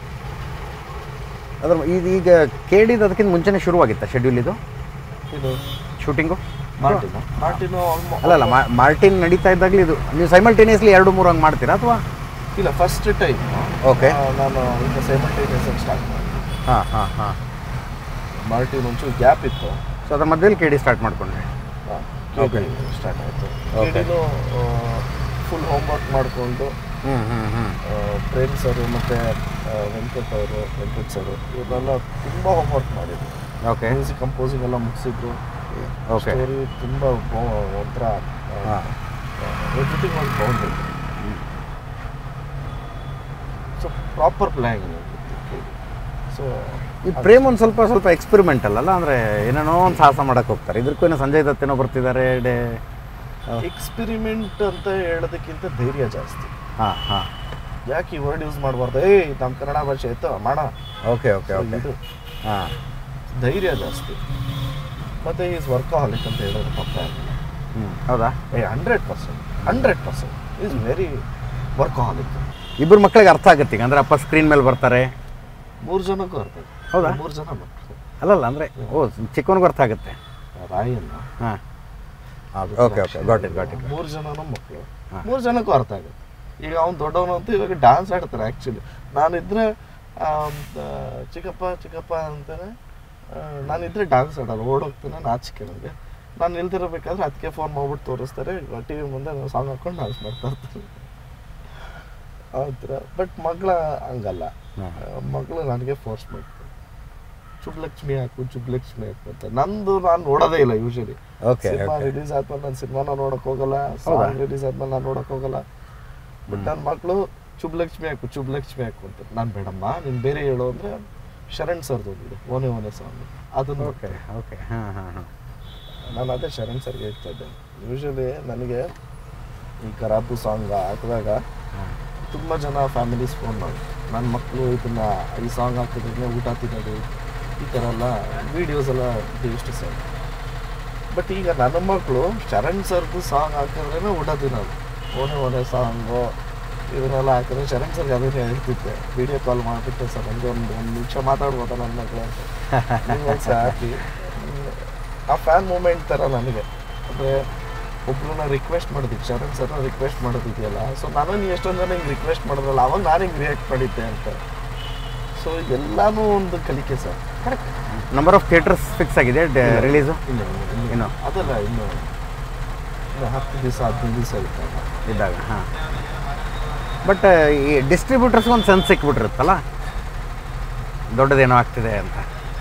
ಅದ್ರ ಇದು ಈಗ ಕೇಳಿದ ಅದಕ್ಕಿಂತ ಮುಂಚೆನೇ ಶುರುವಾಗಿತ್ತ ಶೆಡ್ಯೂಲ್ ಇದು ಇದು ಶೂಟಿಂಗು ಮಾರ್ಟಿನ ಮಾರ್ಟಿನು ಅಲ್ಲ ಅಲ್ಲ ಮಾ- ಮಾರ್ಟಿನ್ ನಡೀತಾ ಇದ್ದಾಗಲೇ ಇದು ನೀವು ಸೈಮಲ್ಟೇನಿಯಸ್ಲಿ ಎರಡು ಮೂರು ಹಂಗೆ ಮಾಡ್ತೀರಾ ಅಥವಾ ಇಲ್ಲ ಫಸ್ಟ್ ಟೈಮ್ ಓಕೆ ನಾನು ಈಗ ಸೈಮಲ್ಟೇನಿಯಸ್ ಸ್ಟಾರ್ಟ್ ಮಾಡಿದೆ ಹಾಂ ಹಾಂ ಹಾಂ ಮಾರ್ಟಿನ್ ಒಂಚೂರು ಗ್ಯಾಪ್ ಇತ್ತು ಸೊ ಅದ್ರ ಮಧ್ಯದಲ್ಲಿ ಕೇಳಿ ಸ್ಟಾರ್ಟ್ ಮಾಡ್ಕೊಂಡ್ರಿ Okay. ಸ್ಟಾರ್ಟ್ ಆಯಿತು Okay. ಕೇಳಿನು ಫುಲ್ ಹೋಮ್ವರ್ಕ್ ಮಾಡಿಕೊಂಡು ಹ್ಞೂ ಹ್ಞೂ ಹ್ಞೂ ಪ್ರೇಮ್ ಸರು ಮತ್ತು ವೆಂಕಟ್ ಅವರು ವೆಂಕಟ್ ಸರು ಇವರೆಲ್ಲ ತುಂಬ ಹೋಮ್ವರ್ಕ್ ಮಾಡಿದ್ರು ಓಕೆ ಮ್ಯೂಸಿಕ್ ಕಂಪೋಸಿಂಗ್ ಎಲ್ಲ ಮುಗಿಸಿದ್ರು ಓಕೆ ಸ್ಟೋರಿ ತುಂಬ ಒಂಥರ ಹಾಂ ಎವ್ರಿಥಿಂಗ್ ಒಂದು bounded so proper planning so ಈ ಪ್ರೇಮ್ ಒಂದು ಸ್ವಲ್ಪ ಸ್ವಲ್ಪ ಎಕ್ಸ್ಪೆರಿಮೆಂಟಲ್ ಅಲ್ಲ ಅಂದರೆ ಏನೇನೋ ಒಂದು ಸಾಹಸ ಮಾಡಕ್ಕೆ ಹೋಗ್ತಾರೆ ಇದಕ್ಕೂ ಏನೋ ಸಂಜಯ್ ದತ್ತೇನೋ ಬರ್ತಿದ್ದಾರೆ ಡೇ ಎಕ್ಸ್ಪೆರಿಮೆಂಟ್ ಅಂತ ಹೇಳೋದಕ್ಕಿಂತ ಧೈರ್ಯ ಜಾಸ್ತಿ ಹಾಂ ಹಾಂ ಯಾಕೆ ಈ ವರ್ಡ್ ಯೂಸ್ ಮಾಡಬಾರ್ದು ಏಯ್ ನಮ್ಮ ಕನ್ನಡ ಭಾಷೆ ಇತ್ತು ಮಾಡ ಓಕೆ ಓಕೆ ಓಕೆ ಇದು ಹಾಂ ಧೈರ್ಯ ಜಾಸ್ತಿ ಮತ್ತು ಈಸ್ ವರ್ಕಾಹಲಿಕ್ ಅಂತ ಹೇಳೋದು ತಪ್ಪ ಹ್ಞೂ ಹೌದಾ ಏ hundred percent hundred percent is very workaholic ಇಬ್ಬರು ಮಕ್ಕಳಿಗೆ ಅರ್ಥ ಆಗುತ್ತೆ ಈಗ ಅಂದ್ರೆ ಅಪ್ಪ ಸ್ಕ್ರೀನ್ ಮೇಲೆ ಬರ್ತಾರೆ ಮೂರು ಜನಕ್ಕೂ ಅರ್ಥ ಇದೆ. ಹೌದಾ? ಮೂರು ಜನ ಮಕ್ಕಳು ಅಲ್ಲಲ್ಲ ಅಂದರೆ ಓ ಚಿಕ್ಕವನಿಗೂ ಅರ್ಥ ಆಗುತ್ತೆ ರಾಯನ್ನ ಹಾಂ okay okay got it got it ಮೂರು ಜನನೂ ಮಕ್ಕಳು ಹಾ. ಮೂರು ಜನಕ್ಕೂ ಅರ್ಥ ಆಗುತ್ತೆ ಈಗ ಅವ್ನು ದೊಡ್ಡವನು ಅಂತ ಇವಾಗ ಡ್ಯಾನ್ಸ್ ಆಡ್ತಾರೆ ಆ್ಯಕ್ಚುಲಿ ನಾನಿದ್ರೆ ಆ, ಆ, ಚಿಕ್ಕಪ್ಪ ಚಿಕ್ಕಪ್ಪ ಅಂತಾನೆ ಆ, ನಾನಿದ್ರೆ ಡ್ಯಾನ್ಸ್ ಆಡಲ್ಲ ಓಡೋಗ್ತಾನೆ ನಾಚಿಕೆ ನನಗೆ ನಾನು ನಿಲ್ತಿರಬೇಕಾದ್ರೆ ಅದಕ್ಕೆ ಫೋನ್ ಮಾಡ್ಬಿಟ್ಟು ತೋರಿಸ್ತಾರೆ ಟಿ ವಿ ಮುಂದೆ ಸಾಂಗ್ ಹಾಕೊಂಡು ಡ್ಯಾನ್ಸ್ ಮಾಡ್ತಾ ಇರ್ತಾರೆ ಆ ಥರ ಬಟ್ ಮಗಳ ಹಂಗಲ್ಲ ಹಾಂ ಮಗಳು ನನಗೆ ಫೋರ್ಸ್ ಮಾಡ್ತಾರೆ ಶುಭಲಕ್ಷ್ಮಿ ಹಾಕು ಶುಭಲಕ್ಷ್ಮಿ ಹಾಕು ಅಂತ ನಂದು ನಾನು ನೋಡೋದೇ ಇಲ್ಲ usually okay cinema okay release ಆದ್ಮೇಲೆ ನಾನು ಸಿನಿಮಾನ ನೋಡಕ್ ಹೋಗಲ್ಲ ಸಾಂಗ್ ರಿಲೀಸ್ ಆದ್ಮೇಲೆ ನಾನು ನೋಡಕ್ ಹೋಗಲ್ಲ ಬಟ್ ನನ್ನ ಮಕ್ಕಳು ಶುಭಲಕ್ಷ್ಮಿ ಹಾಕು ಶುಭಲಕ್ಷ್ಮಿ ಹಾಕು ಅಂತ ನಾನು ಬೇಡಮ್ಮ ನೀನು ಬೇರೆ ಹೇಳು ಅಂದ್ರೆ ಶರಣ್ ಸರ್ದು ಒಂದಿದೆ ಓನೆ ಓನೆ ಸಾಂಗ್ ಅದನ್ನು ಓಕೆ ಓಕೆ ಹಾಂ ಹಾಂ ಹಾಂ ನಾನು ಅದೇ ಶರಣ್ ಸರ್ಗೆ ಹೇಳ್ತಾ ಇದ್ದೆ ಯೂಶಲಿ ನನಗೆ ಈ ಕರಾಪು ಸಾಂಗ್ ಹಾಕಿದಾಗ ತುಂಬ ಜನ ಫ್ಯಾಮಿಲೀಸ್ ಫೋನ್ ಮಾಡಿ ನನ್ನ ಮಕ್ಕಳು ಇದನ್ನ ಈ ಸಾಂಗ್ ಹಾಕಿದ್ರೆ ಊಟ ತಿನ್ನೋದು ಈ ಥರ ಎಲ್ಲ ವೀಡಿಯೋಸ್ ಎಲ್ಲ ಇಷ್ಟು ಸರ್ ಬಟ್ ಈಗ ನನ್ನ ಮಕ್ಕಳು ಶರಣ್ ಸರ್ದು ಸಾಂಗ್ ಹಾಕಿದ್ರೇ ಊಟ ತಿನ್ನೋದು ಓನೆ ಓನೆ ಸಾಂಗು ಇದನ್ನೆಲ್ಲ ಹಾಕಿದ್ರೆ ಶರಣ್ ಸರ್ಗೆ ಅದನ್ನೇ ಹೇಳ್ತಿದ್ದೆ ವಿಡಿಯೋ ಕಾಲ್ ಮಾಡಿಬಿಟ್ಟು ಸರ್ ನನಗೆ ಒಂದು ಒಂದು ನಿಮಿಷ ಮಾತಾಡ್ಬೋದಾ ನನ್ನ ಮಕ್ಕಳು ಅಂತ ನೀವು ಒಂದು ಹ್ಯಾಪಿ ಆ ಫ್ಯಾನ್ ಮೂಮೆಂಟ್ ಥರ ನನಗೆ ಅಂದರೆ ಒಬ್ರನ್ನ ರಿಕ್ವೆಸ್ಟ್ ಮಾಡೋದಿಕ್ಕೆ ಶರಣ್ ಸರ್ನ ರಿಕ್ವೆಸ್ಟ್ ಮಾಡೋದಿದೆಯಲ್ಲ ಸೊ ನಾನು ನೀವು ಎಷ್ಟೊಂದು ಜನ ಹಿಂಗೆ ರಿಕ್ವೆಸ್ಟ್ ಮಾಡಿದ್ರಲ್ಲ ಅವಾಗ ನಾನು ಹಿಂಗೆ ರಿಯಾಕ್ಟ್ ಮಾಡಿದ್ದೆ ಅಂತ ಸೊ ಎಲ್ಲಾನು ಒಂದು ಕಲಿಕೆ sir correct number of theatres fix ಆಗಿದೆ ರಿಲೀಸು ಇನ್ನು ಇನ್ನು ಇನ್ನು? ಅದಲ್ಲ ಇನ್ನು ಇನ್ನು ಹತ್ತು ದಿವಸ ಹದಿನೈದು ದಿವಸ ಇತ್ತಲ್ಲ ಇದ್ದಾಗ ಹಾಂ ಬಟ್ ಈ ಡಿಸ್ಟ್ರಿಬ್ಯೂಟರ್ಸ್ಗೆ ಒಂದು ಸೆನ್ಸ್ ಸಿಕ್ಬಿಟ್ಟಿರುತ್ತಲ್ಲ ದೊಡ್ಡದೇನೋ ಆಗ್ತಿದೆ ಅಂತ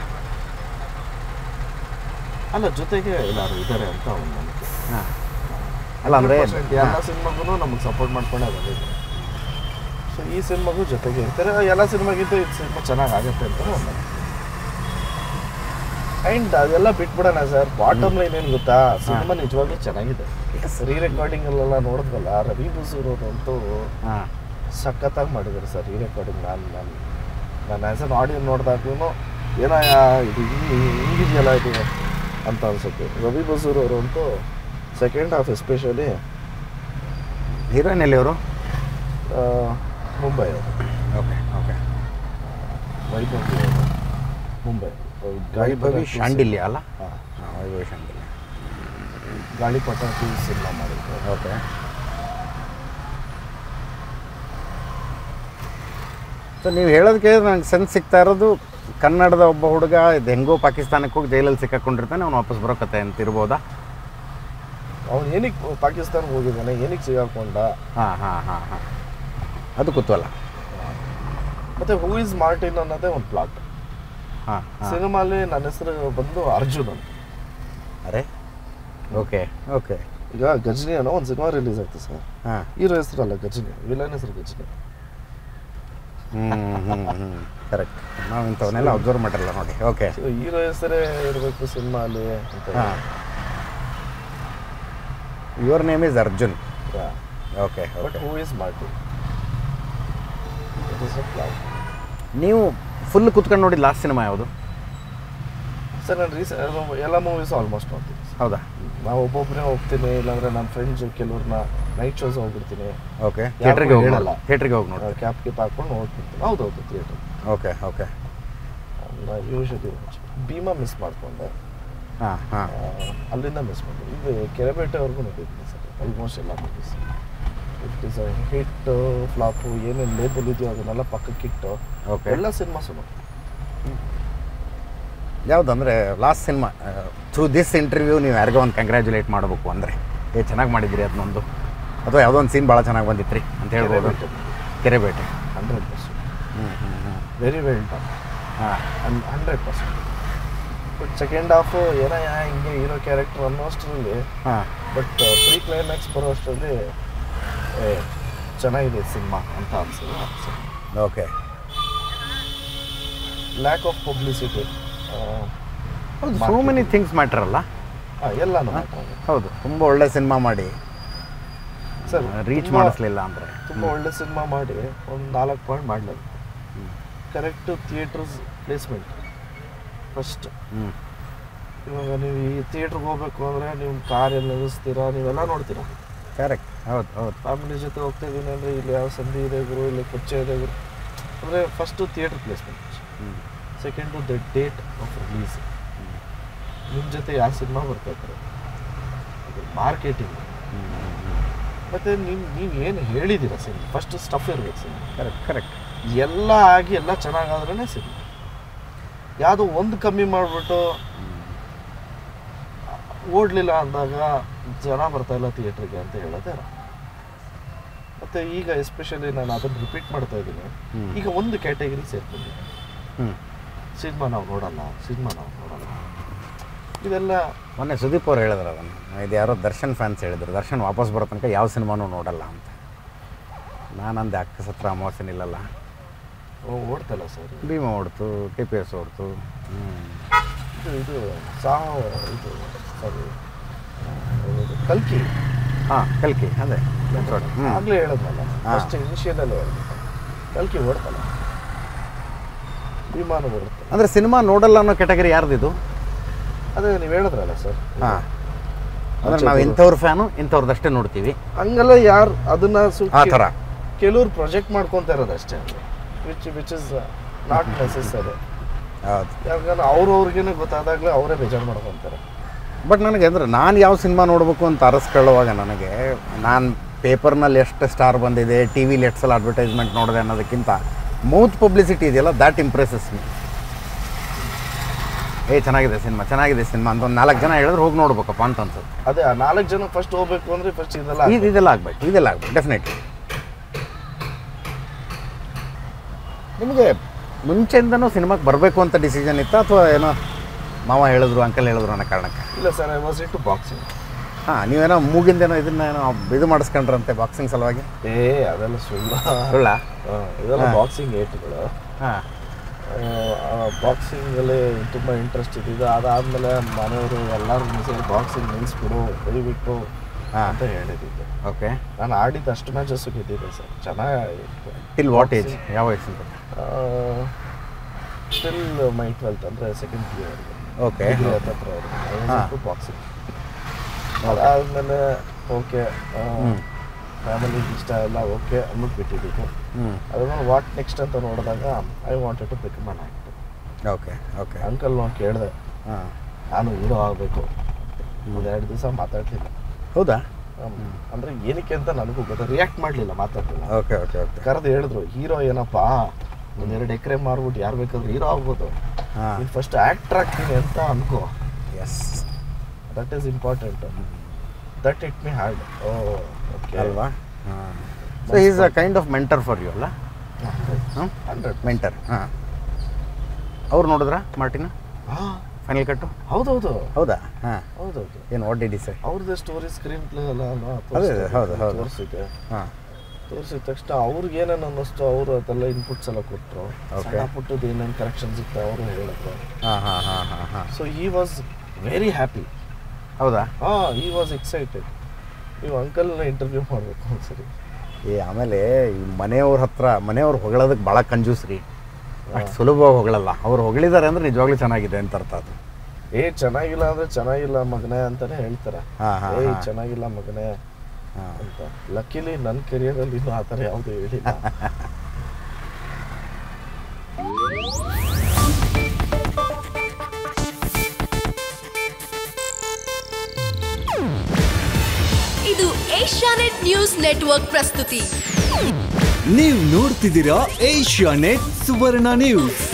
ಅಲ್ಲ ಜೊತೆಗೆ ಎಲ್ಲರೂ ಇದ್ದಾರೆ ಅಂತ ಒಂದು ನಂಬಿಕೆ ಹಾಂ ಅಲ್ಲ ಅಂದರೆ 100% ಎಲ್ಲ ಸಿನಿಮಾಗೂ ನಮಗೆ ಸಪೋರ್ಟ್ ಮಾಡ್ಕೊಂಡೇ ಬಂದಿದ್ದಾರೆ ಸೊ ಈ ಸಿನಿಮಾಗೂ ಜೊತೆಗೆ ಇರ್ತಾರೆ ಎಲ್ಲ ಸಿನಿಮಾಗಿಂತ ಇದು ಸಿನಿಮಾ ಚೆನ್ನಾಗಿ ಆಗುತ್ತೆ ಅಂತ ಒಂದು ಆ್ಯಂಡ್ ಅದೆಲ್ಲ ಬಿಟ್ಬಿಡೋಣ ಸರ್ ಬಾಟಮ್ ಲೈನ್ ಏನು ಗೊತ್ತಾ ಸಿನಿಮಾ ನಿಜವಾಗ್ಲೂ ಚೆನ್ನಾಗಿದೆ ರೀ ರೆಕಾರ್ಡಿಂಗ್ ಅಲ್ಲೆಲ್ಲ ನೋಡಿದ್ವಲ್ಲ ರವಿ ಬಸೂರೋದಂತೂ ಹಾಂ ಸಖತ್ತಾಗಿ ಮಾಡಿದ್ದಾರೆ ಸರ್ ರೀ ರೆಕಾರ್ಡಿಂಗ್ ನಾನು ನಾನು ನಾನು ಆ್ಯಸ್ ಅನ್ ಆಡಿಯೋ ನೋಡಿದಾಗ್ಲೂ ಏನೋ ಯಾ- ಇದು ಹಿಂಗೆ ಹಿಂಗಿದೆಯಲ್ಲ ಇದು ಅಂತ ಅನ್ಸುತ್ತೆ ರವಿ ಬಸೂರ್ ಅವರಂತೂ ಸೆಕೆಂಡ್ ಹಾಫ್ ಎಸ್ಪೆಷಲಿ ಹೀರೋಯಿನ್ ಎಲ್ಲಿ ಅವರು ಮುಂಬೈ ಅವರು ಓಕೆ ಓಕೆ ವೈಭವಿ ಅವರು ಮುಂಬೈ ಅವ್ರು ಗಾಳಿಪಟ ವೈಭವಿ two ಶಾಂಡಿಲ್ಯ ಅಲ್ಲ ಹಾ, ಹಾಂ ವೈಭವಿ ಶಾಂಡಿಲ್ಯ ಗಾಳಿಪಟ ಟೂ ಸಿನಿಮಾ ಮಾಡಿದ್ರು ಓಕೆ ಸೊ ನೀವು ಹೇಳೋದು ಕೇಳಿದ್ರೆ ನಂಗೆ ಸೆನ್ಸ್ ಸಿಗ್ತಾ ಇರೋದು ಕನ್ನಡದ ಒಬ್ಬ ಹುಡುಗ ಇದು ಹೆಂಗೋ ಪಾಕಿಸ್ತಾನಕ್ಕೆ ಹೋಗಿ ಜೈಲಲ್ಲಿ ಸಿಕ್ಕಾಕೊಂಡಿರ್ತಾನೆ ಅವ್ನು ವಾಪಸ್ ಬರೋ ಕತೆ ಅಂತ ಇರ್ಬೋದಾ ಅವ್ನು ಏನಕ್ಕೆ ಪಾಕಿಸ್ತಾನಕ್ಕೆ ಹೋಗಿದ್ದಾನೆ ಏನಕ್ಕೆ ಸಿಗಾಕೊಂಡ ಹಾಂ ಹಾಂ ಹಾಂ ಹಾಂ ಅದು ಕುತೂಹಲ ಮತ್ತೆ ಹೂ ಇಸ್ ಮಾರ್ಟಿನ್ ಅನ್ನೋದೇ ಒಂದು ಪ್ಲಾಟ್ ಹಾಂ ಹಾಂ ಸಿನಿಮಾಲಿ ನನ್ನ ಹೆಸರು ಬಂದು ಅರ್ಜುನ್ ಅಂತ ಅರೆ ಓಕೆ ಓಕೆ ಈಗ ಗಜನಿ ಅನ್ನೋ ಒಂದು ಸಿನಿಮಾ ರಿಲೀಸ್ ಆಗ್ತದೆ ಸರ್ ಹಾಂ ಹೀರೋ ಹೆಸರಲ್ಲ ಗಜನಿ ವಿಲನ್ ಹೆಸರು ಗಜನಿ ಹ್ಞೂ ಹ್ಞೂ ಹ್ಞೂ ಕರೆಕ್ಟ್ ನಾವು ಇಂಥವನ್ನೆಲ್ಲ ಅಬ್ಸರ್ವ್ ಮಾಡಿರಲ್ಲ ನೋಡಿ ಓಕೆ ಸೊ ಹೀರೋ ಹೆಸರೇ ಇರಬೇಕು ಸಿನಿಮಾಲಿ ಅಂತ ಹಾಂ your name is Arjun okay but okay who is Martin it is a plot ನೀವು ಫುಲ್ ಕುತ್ಕೊಂಡು ನೋಡಿದ ಲಾಸ್ಟ್ ಸಿನಿಮಾ ಯಾವುದು ಸರ್ ನಾನು ರೀಸ ಎಲ್ಲ ಮೂವೀಸ್ ಆಲ್ಮೋಸ್ಟ್ ನೋಡ್ತೀನಿ ಹೌದಾ ನಾವು ಒಬ್ಬೊಬ್ಬರೇ ಹೋಗ್ತೀನಿ ಇಲ್ಲಾಂದ್ರೆ ನನ್ನ ಫ್ರೆಂಡ್ಸ್ ಕೆಲವ್ರನ್ನ ನೈಟ್ ಶೋಸ್ ಹೋಗ್ಬಿಡ್ತೀನಿ ಓಕೆ ಥಿಯೇಟ್ರಿಗೆ ಹೋಗಿ ಹೇಳಲ್ಲ. ಥಿಯೇಟ್ರಿಗೆ ಹೋಗಿ ನೋಡಿ ಕ್ಯಾಪ್ ಕಿಪ್ ಹಾಕೊಂಡು ಹೋಗ್ಬಿಡ್ತೀನಿ ಹೌದೌದು theatre okay okay usually Bheema miss ಮಾಡಿಕೊಂಡೆ ಹಾಂ ಹಾಂ ಅಲ್ಲಿಂದ ಮಿಸ್ ಮಾಡಿದೆ ಇದು ಕೆರೆಬೇಟೆವರೆಗೂ ನೋಡಿದ್ದೀನಿ ಸರ್ ಆಲ್ಮೋಸ್ಟ್ ಎಲ್ಲ movies it is hit flop ಏನೇನು ಲೇಬಲ್ ಇದೆಯೋ ಅದನ್ನೆಲ್ಲ ಪಕ್ಕಕ್ಕಿಟ್ಟು ಓಕೆ ಎಲ್ಲ ಸಿನಿಮಾಸು ನೋಡಿ ಯಾವುದಂದ್ರೆ last cinema through this interview ನೀವು ಯಾರಿಗೋ ಒಂದು ಕಂಗ್ರ್ಯಾಚುಲೇಟ್ ಮಾಡಬೇಕು ಅಂದರೆ ಏ ಚೆನ್ನಾಗಿ ಮಾಡಿದ್ದೀರಿ ಅದನ್ನೊಂದು ಅಥವಾ ಯಾವುದೋ ಒಂದು ಸೀನ್ ಭಾಳ ಚೆನ್ನಾಗಿ ಬಂದಿತ್ತು ರೀ ಅಂತ ಹೇಳ್ಬೋದು ಕೆರೆಬೇಟೆ ಹಂಡ್ರೆಡ್ ಪರ್ಸೆಂಟ್ ಹ್ಞೂ ಹ್ಞೂ ಹ್ಞೂ ವೆರಿ ವೆಲ್ ಡನ್ ಹಾಂ hundred percent but second half ಏನೋ ಯಾ ಹಿಂಗೆ ಹೀರೋ ಕ್ಯಾರೆಕ್ಟರ್ ಅನ್ನೋಷ್ಟರಲ್ಲಿ ಹಾಂ ಬಟ್ ಪ್ರೀ ಕ್ಲೈಮ್ಯಾಕ್ಸ್ ಬರೋ ಅಷ್ಟರಲ್ಲಿ ಏ ಚೆನ್ನಾಗಿದೆ ಸಿನಿಮಾ ಅಂತ ಅನ್ಸಿಲ್ಲ okay lack of publicity so many things matter ಅಲ್ಲ ಎಲ್ಲನೂ ಹೌದು ತುಂಬ ಒಳ್ಳೆ ಸಿನಿಮಾ ಮಾಡಿ ಸರ್ ರೀಚ್ ಮಾಡಿಸ್ಲಿಲ್ಲ ಅಂದರೆ ತುಂಬ ಒಳ್ಳೆ ಸಿನಿಮಾ ಮಾಡಿ ಒಂದು ನಾಲ್ಕು ಪಾಯಿಂಟ್ ಮಾಡಲಿಲ್ಲ ಕರೆಕ್ಟ್ ಥಿಯೇಟರ್ಸ್ ಪ್ಲೇಸ್ಮೆಂಟ್ ಫಸ್ಟ್ ಹ್ಞೂ ಇವಾಗ ನೀವು ಈ ಥಿಯೇಟ್ರಿಗೆ ಹೋಗ್ಬೇಕು ಅಂದರೆ ನೀವು ಕಾರ್ ಎಲ್ಲ ನಿಲ್ಲಿಸ್ತೀರಾ ನೀವೆಲ್ಲ ನೋಡ್ತೀರಾ ಕರೆಕ್ಟ್ ಹೌದು ಹೌದು ಫ್ಯಾಮಿಲಿ ಜೊತೆ ಹೋಗ್ತಾ ಇದ್ದೀನಿ ಅಂದರೆ ಇಲ್ಲಿ ಯಾವ ಸಂಧಿ ಇದೆ ಗುರು ಇಲ್ಲಿ ಕೊಚ್ಚೆ ಇದೆ ಗುರು ಅಂದರೆ ಫಸ್ಟು ಥಿಯೇಟರ್ ಪ್ಲೇಸ್ಮೆಂಟ್ ಹ್ಞೂ second the date of release ನಿಮ್ಮ ಜೊತೆ ಯಾವ ಸಿನಿಮಾ ಬರ್ತಾ ಇದ್ದಾರೆ ಮಾರ್ಕೆಟಿಂಗ್ ಮತ್ತು ನೀವು ನೀವು ಏನು ಹೇಳಿದ್ದೀರ ಸಿನಿಮಾ ಫಸ್ಟ್ ಸ್ಟಫ್ ಇರಬೇಕು ಸಿನಿಮಾ ಕರೆಕ್ಟ್ ಕರೆಕ್ಟ್ ಎಲ್ಲ ಆಗಿ ಎಲ್ಲ ಚೆನ್ನಾಗಾದ್ರೇ ಸಿನಿಮಾ ಯಾವುದೋ ಒಂದು ಕಮ್ಮಿ ಮಾಡಿಬಿಟ್ಟು ಓಡಲಿಲ್ಲ ಅಂದಾಗ ಜನ ಬರ್ತಾ ಇಲ್ಲ ಥಿಯೇಟ್ರಿಗೆ ಅಂತ ಹೇಳೋದೇ ಮತ್ತು ಈಗ ಎಸ್ಪೆಷಲಿ ನಾನು ಅದನ್ನು ರಿಪೀಟ್ ಮಾಡ್ತಾ ಇದ್ದೀನಿ ಹ್ಮ್. ಈಗ ಒಂದು ಕ್ಯಾಟಗರಿ ಸೇರ್ಕೊಂಡಿದ್ದೀನಿ ಹ್ಞೂ ಸಿನಿಮಾ ನಾವು ನೋಡಲ್ಲ ಸಿನಿಮಾ ನಾವು ನೋಡಲ್ಲ ಇದೆಲ್ಲ ಮೊನ್ನೆ ಸುದೀಪ್ ಅವ್ರು ಹೇಳಿದ್ರು ಅದನ್ನು ಇದು ಯಾರೋ ದರ್ಶನ್ ಫ್ಯಾನ್ಸ್ ಹೇಳಿದ್ರು ದರ್ಶನ್ ವಾಪಸ್ ಬರೋ ತನಕ ಯಾವ ಸಿನಿಮಾನೂ ನೋಡಲ್ಲ ಅಂತ ನಾನಂದೆ ಅಕ್ಕ ಸತ್ರ ಅಮಾವಾಸ್ಯೆ ನಿಲ್ಲಲ್ಲ ಓ, ಓಡ್ತಲ್ಲ ಸರ್ ಭೀಮ ಓಡ್ತು ಕೆ ಪಿ ಎಸ್ ಓಡ್ತು ಹ್ಞೂ ಇದು ಇದು ಸಾವ ಇದು ಸಾರಿ ಕಲ್ಕಿ ಹಾಂ ಕಲ್ಕಿ ಅದೇ ಹ್ಞೂ ಆಗಲೇ ಹೇಳದ್ನಲ್ಲ ಹಾ. ಫಸ್ಟ್ ಇನಿಷಿಯಲಲ್ಲೇ ಹೇಳಿದೆ ಕಲ್ಕಿ ಓಡ್ತಲ್ಲ ವಿಮಾನ ಓಡುತ್ತೆ ಅಂದರೆ ಸಿನಿಮಾ ನೋಡಲ್ಲ ಅನ್ನೋ ಕೆಟಗರಿ ಯಾರ್ದಿದು ಅದೇ ನೀವು ಹೇಳಿದ್ರಲ್ಲ ಸರ್ ಹಾಂ ಅಂದರೆ ನಾವು ಇಂಥವ್ರ ಫ್ಯಾನು ಇಂಥವ್ರದ್ದಷ್ಟೇ ನೋಡ್ತೀವಿ ಹಂಗೆಲ್ಲ ಯಾರು ಅದನ್ನ ಆ ಥರ ಕೆಲವ್ರು ಪ್ರೊಜೆಕ್ಟ್ ಮಾಡ್ಕೊತಾ ಇರೋದು ಅಷ್ಟೇ which which is not necessary ಹೌದು ಯಾಕಂದ್ರೆ ಅವ್ರವ್ರಿಗೇನೆ ಗೊತ್ತಾದಾಗಲೇ ಅವರೇ ಬೇಜಾರು ಮಾಡ್ಕೊತಾರೆ ಬಟ್ ನನಗೆ ಅಂದರೆ ನಾನು ಯಾವ ಸಿನಿಮಾ ನೋಡಬೇಕು ಅಂತ ಅರಸ್ಕೊಳ್ಳುವಾಗ ನನಗೆ ನಾನು ಪೇಪರ್ನಲ್ಲಿ ಎಷ್ಟು ಸ್ಟಾರ್ ಬಂದಿದೆ ಟಿ ವಿಲಿ ಎಷ್ಟು ಸಲ ಅಡ್ವರ್ಟೈಸ್ಮೆಂಟ್ ನೋಡಿದೆ ಅನ್ನೋದಕ್ಕಿಂತ ಮೌತ್ ಪಬ್ಲಿಸಿಟಿ ಇದೆಯಲ್ಲ ದ್ಯಾಟ್ ಇಂಪ್ರೆಸಸ್ ಮೀ ಏ ಚೆನ್ನಾಗಿದೆ ಸಿನಿಮಾ ಚೆನ್ನಾಗಿದೆ ಸಿನಿಮಾ ಅಂತ ಒಂದು ನಾಲ್ಕು ಜನ ಹೇಳಿದ್ರೆ ಹೋಗಿ ನೋಡ್ಬೇಕಪ್ಪ ಅಂತ ಅನ್ಸುತ್ತೆ ಅದೇ ಆ ನಾಲ್ಕು ಜನ ಫಸ್ಟ್ ಹೋಗ್ಬೇಕು ಅಂದ್ರೆ ಫಸ್ಟ್ ಇದೆಲ್ಲ ಇದು ಇದೆಲ್ಲ ಆಗಬೇಕು ಇದೆಲ್ಲ ಆಗಬೇಕು ಡೆಫಿನೆಟ್ಲಿ ನಿಮಗೆ ಮುಂಚೆಯಿಂದನೂ ಸಿನಿಮಾಗೆ ಬರಬೇಕು ಅಂತ ಡಿಸಿಷನ್ ಇತ್ತಾ ಅಥವಾ ಏನೋ ಮಾವ ಹೇಳಿದ್ರು ಅಂಕಲ್ ಹೇಳಿದ್ರು ಅನ್ನೋ ಕಾರಣಕ್ಕೆ ಇಲ್ಲ sir I was into boxing ಹಾಂ ನೀವೇನೋ ಮೂಗಿಂದೇನೋ ಇದನ್ನ ಏನೋ ಇದು ಮಾಡಿಸ್ಕೊಂಡ್ರಂತೆ ಬಾಕ್ಸಿಂಗ್ ಸಲುವಾಗಿ ಏ ಅದೆಲ್ಲ ಸುಳ್ಳು ಸುಳ್ಳ ಹಾ, ಇದೆಲ್ಲ ಬಾಕ್ಸಿಂಗ್ ಏಟ್ಗಳು ಹಾಂ ಬಾಕ್ಸಿಂಗಲ್ಲಿ ತುಂಬ ಇಂಟ್ರೆಸ್ಟ್ ಇದ್ದಿದ್ದು ಅದಾದಮೇಲೆ ಮನೆಯವರು ಎಲ್ಲರೂ ಸೇರಿ ಬಾಕ್ಸಿಂಗ್ ನಿಲ್ಲಿಸ್ಬಿಡು ದಯವಿಟ್ಟು ಹಾಂ ಅಂತ ಹೇಳಿದ್ದೆ ಓಕೆ ನಾನು ಆಡಿದ್ದು ಅಷ್ಟು ಮ್ಯಾಚಸ್ಸು ಗೆದ್ದಿದ್ದೆ ಸರ್ ಚೆನ್ನಾಗಿತ್ತು ಟಿಲ್ ವಾಟ್ ಏಜ್ ಯಾವ ವಯಸ್ಸಿಂದ ಸ್ಟಿಲ್ ಮೈ ಟ್ವೆಲ್ತ್ ಅಂದರೆ ಸೆಕೆಂಡ್ ಪಿ ಅವರಿಗೆ ಓಕೆ ಹತ್ತತ್ರ ಹಾ. ಬಾಕ್ಸಿಂಗ್ ಅದಾದಮೇಲೆ ಓಕೆ ಹ್ಮ್. ಫ್ಯಾಮಿಲಿಗೆ ಇಷ್ಟ ಎಲ್ಲ ಓಕೆ ಅಂದ್ಬಿಟ್ಟು ಬಿಟ್ಟಿದ್ದು ಹ್ಞೂ ಅದನ್ನು ವಾಟ್ ನೆಕ್ಸ್ಟ್ ಅಂತ ನೋಡಿದಾಗ I wanted to become an actor okay okay uncle ನಾವು ಕೇಳಿದೆ ಹಾಂ ನಾನು ಹೀರೋ ಆಗಬೇಕು ಒಂದು ಎರಡು ದಿವಸ ಮಾತಾಡಲಿಲ್ಲ ಹೌದಾ ಅಂದರೆ ಏನಕ್ಕೆ ಅಂತ ನನಗೂ ಗೊತ್ತ ರಿಯಾಕ್ಟ್ ಮಾಡಲಿಲ್ಲ ಮಾತಾಡಲಿಲ್ಲ ಓಕೆ ಓಕೆ ಓಕೆ ಕರೆದು ಹೇಳಿದ್ರು ಹೀರೋ ಏನಪ್ಪ ಒಂದೆರಡು ಎಕರೆ ಮಾರ್ಬಿಟ್ಟು ಯಾರು ಬೇಕಾದ್ರೂ ಹೀರೋ ಆಗ್ಬೋದು ಹಾಂ ನೀನು ಫಸ್ಟ್ ಆ್ಯಕ್ಟ್ರ್ ಆಗ್ತೀನಿ ಅಂತ ಅನ್ಕೋ yes that is important that it me hard oh okay ಅಲ್ವಾ ಹಾಂ so is a kind of mentor for you ಅಲ್ಲ ಹಾಂ ಹಂಡ್ರೆಡ್ ಮೆಂಟರ್ ಹಾಂ ಅವ್ರು ನೋಡಿದ್ರಾ ಮಾರ್ಟಿನ ಹಾಂ ಫೈನಲ್ ಕಟ್ಟು ಹೌದೌದು ಹೌದಾ ಹಾಂ ಹೌದೌದು ಏನು ವಾಟ್ ಡಿ ಸೈ ಅವ್ರದ್ದೇ ಸ್ಟೋರಿ ಸ್ಕ್ರೀನ್ ಪ್ಲೇ ಎಲ್ಲ ಅದೇ, ಹೌದು, ಹೌದು. ತೋರಿಸಿದೆ ಹಾಂ ತೋರಿಸಿದ ತಕ್ಷಣ ಅವ್ರಿಗೆ ಏನೇನು ಅನ್ನಿಸ್ತು ಅವರು ಅದೆಲ್ಲ ಇನ್ಪುಟ್ಸ್ ಎಲ್ಲ ಕೊಟ್ಟರು Okay. ಸಣ್ಣ ಪುಟ್ಟದ್ದು ಏನೇನು ಕರೆಕ್ಷನ್ಸ್ ಇತ್ತು ಅವರು ಹೇಳಿದ್ರು ಹಾಂ ಹಾಂ ಹಾಂ ಹಾಂ ಹಾಂ ಸೊ ಈ ವಾಸ್ ವೆರಿ ಹ್ಯಾಪಿ ಹೌದಾ ಹಾಂ ಈ ವಾಸ್ ಎಕ್ಸೈಟೆಡ್ ನೀವು ಅಂಕಲ್ನ ಇಂಟರ್ವ್ಯೂ ಮಾಡಬೇಕು ಒಂದ್ಸರಿ ಏ ಆಮೇಲೆ ಈ ಮನೆಯವ್ರ ಹತ್ರ ಮನೆಯವ್ರು ಹೊಗಳೋದಕ್ಕೆ ಭಾಳ ಕಂಜೂಸ್ರಿ ಅಷ್ಟು ಸುಲಭವಾಗಿ ಹೊಗಳಲ್ಲ ಅವ್ರು ಹೊಗಳಿದ್ದಾರೆ ಅಂದರೆ ನಿಜವಾಗ್ಲೂ ಚೆನ್ನಾಗಿದೆ ಅಂತ ಅರ್ಥ ಅದು ಏ ಚೆನ್ನಾಗಿಲ್ಲ ಅಂದ್ರೆ ಚೆನ್ನಾಗಿಲ್ಲ ಮಗನೇ ಅಂತಾನೆ ಹೇಳ್ತಾರೆ ಹಾಂ ಹಾಂ ಏಯ್ ಹಾಂ ಚೆನ್ನಾಗಿಲ್ಲ ಮಗನೇ ಹಾಂ ಅಂತ ಲಕ್ಕಿಲಿ ನನ್ನ ಕೆರಿಯರಲ್ಲಿ ಇನ್ನೂ ಆ ಥರ ಯಾವುದೂ ಹೇಳಿಲ್ಲ ಇದು ಏಷ್ಯಾನೆಟ್ ನ್ಯೂಸ್ ನೆಟ್ವರ್ಕ್ ಪ್ರಸ್ತುತಿ ನೀವು ನೋಡ್ತಿದ್ದೀರಾ ಏಷ್ಯಾ ನೆಟ್ ಸುವರ್ಣ ನ್ಯೂಸ್